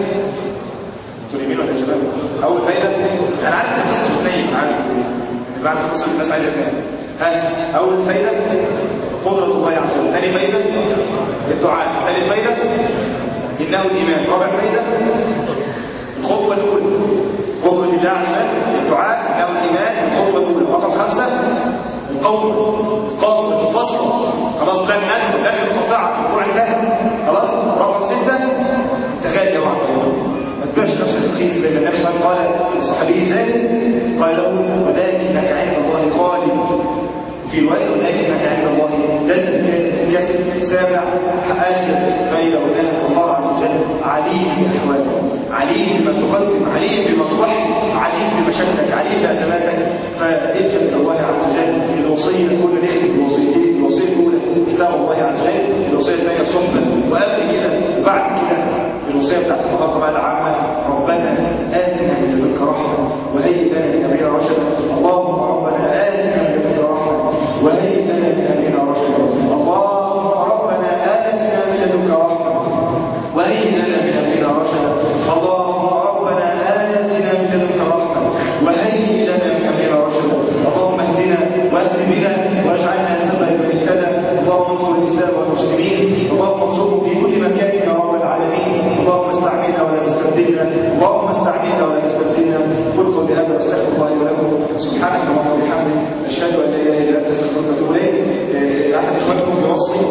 انتوا يمين ولا يا شباب اول فايده انا عارف ان القصه بتنيم عارف ان بعد القصه الناس عايزه تنام ها اول فايده قدره الله عز وجل ثاني فايده الدعاء ثالث فايده انه الايمان رابع فايده الخطوه الاولى قدره الله عز وجل الدعاء انه الايمان الخطوه الاولى رقم خمسه القول القول الفصل خلاص لن ندخل لن القطاع الموضوع انتهى خلاص رقم سته تخيل يا واحد ما تبقاش نفسك رخيص لان النبي صلى الله عليه وسلم قال لصحابيه زاد قال له ولكنك عند الله غالب في رواية ولكنك عند الله لن كسب سابع آخر فإذا أولاه الله عز وجل عليم بأحوالك عليم بما تقدم عليم بما تضحي عليم بمشاكلك عليم بأزماتك فالجأ إلى الله عز وجل الوصية كل نختم الوصيتين الوصية الأولى كتاب الله عز وجل الوصية الثانية صحبة وقبل كده وبعد كده الوصية بتاعت المخاطبة بقى العامة ربنا آتنا من لدنك رحمة وهيئ لنا من أمرنا رشدا اللهم ربنا آتنا من لدنك رحمة وهيئ لنا من أمرنا رشدا اللهم ربنا آتنا من لدنك رحمة وهيئ لنا من أمرنا رشدا اللهم ربنا آتنا من لدنك رحمة وهيئ لنا من أمرنا رشدا اللهم اهدنا واهد بنا واجعلنا سببا لمن اهتدى اللهم انصر الإسلام والمسلمين اللهم انصرهم في كل مكان يا رب العالمين اللهم استعملنا ولا تستبدلنا اللهم استعملنا ولا تستبدلنا قل قولي هذا واستغفر الله ولكم سبحانك اللهم وبحمدك اشهد ان لا اله الا انت استغفرك واتوب اليك احد اخوانكم يوصي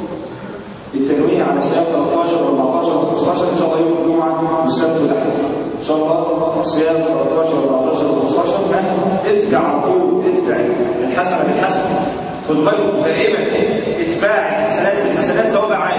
التنويه على صيام 13 و14 و15 ان شاء الله يوم الجمعه والسبت والاحد ان شاء الله صيام 13 و14 و15 ادفع على طول ادفع الحسنه بالحسنه خدوا بالكم دائما اتباع الحسنات بالحسنات توابع عالي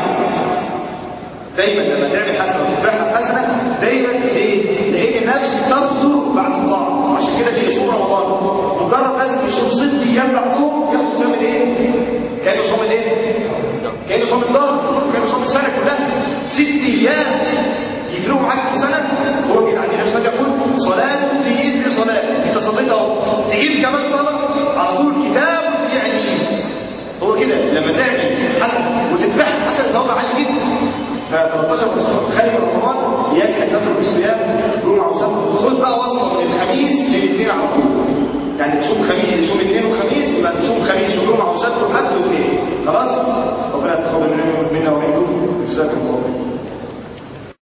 دايما لما تعمل حسنه وتتبعها بحسنه دايما ليه؟ لان النفس تنظر بعد الطاعه عشان كده في شهور رمضان مجرد بس يشوف ست ايام بعدهم ياخد صوم الايه؟ كانه صوم الايه؟ كانه صوم الظهر كانه صوم السنه كلها ست ايام يجروا معاك في سنه هو كده عندنا نفسك يقول صلاه في اذن صلاه انت صليت اهو تجيب كمان صلاه على طول كتاب يعني هو كده لما تعمل حسن وتتبعها حسن ده عالي جدا ف 13 خارج رمضان يكفي تترك الصيام جمعه وسبت خد بقى وصفه من الخميس للاثنين على طول يعني تصوم خميس تصوم اثنين وخميس يبقى تصوم خميس وجمعه وسبت وحد واثنين خلاص ربنا يتقبل منا ومنكم جزاكم الله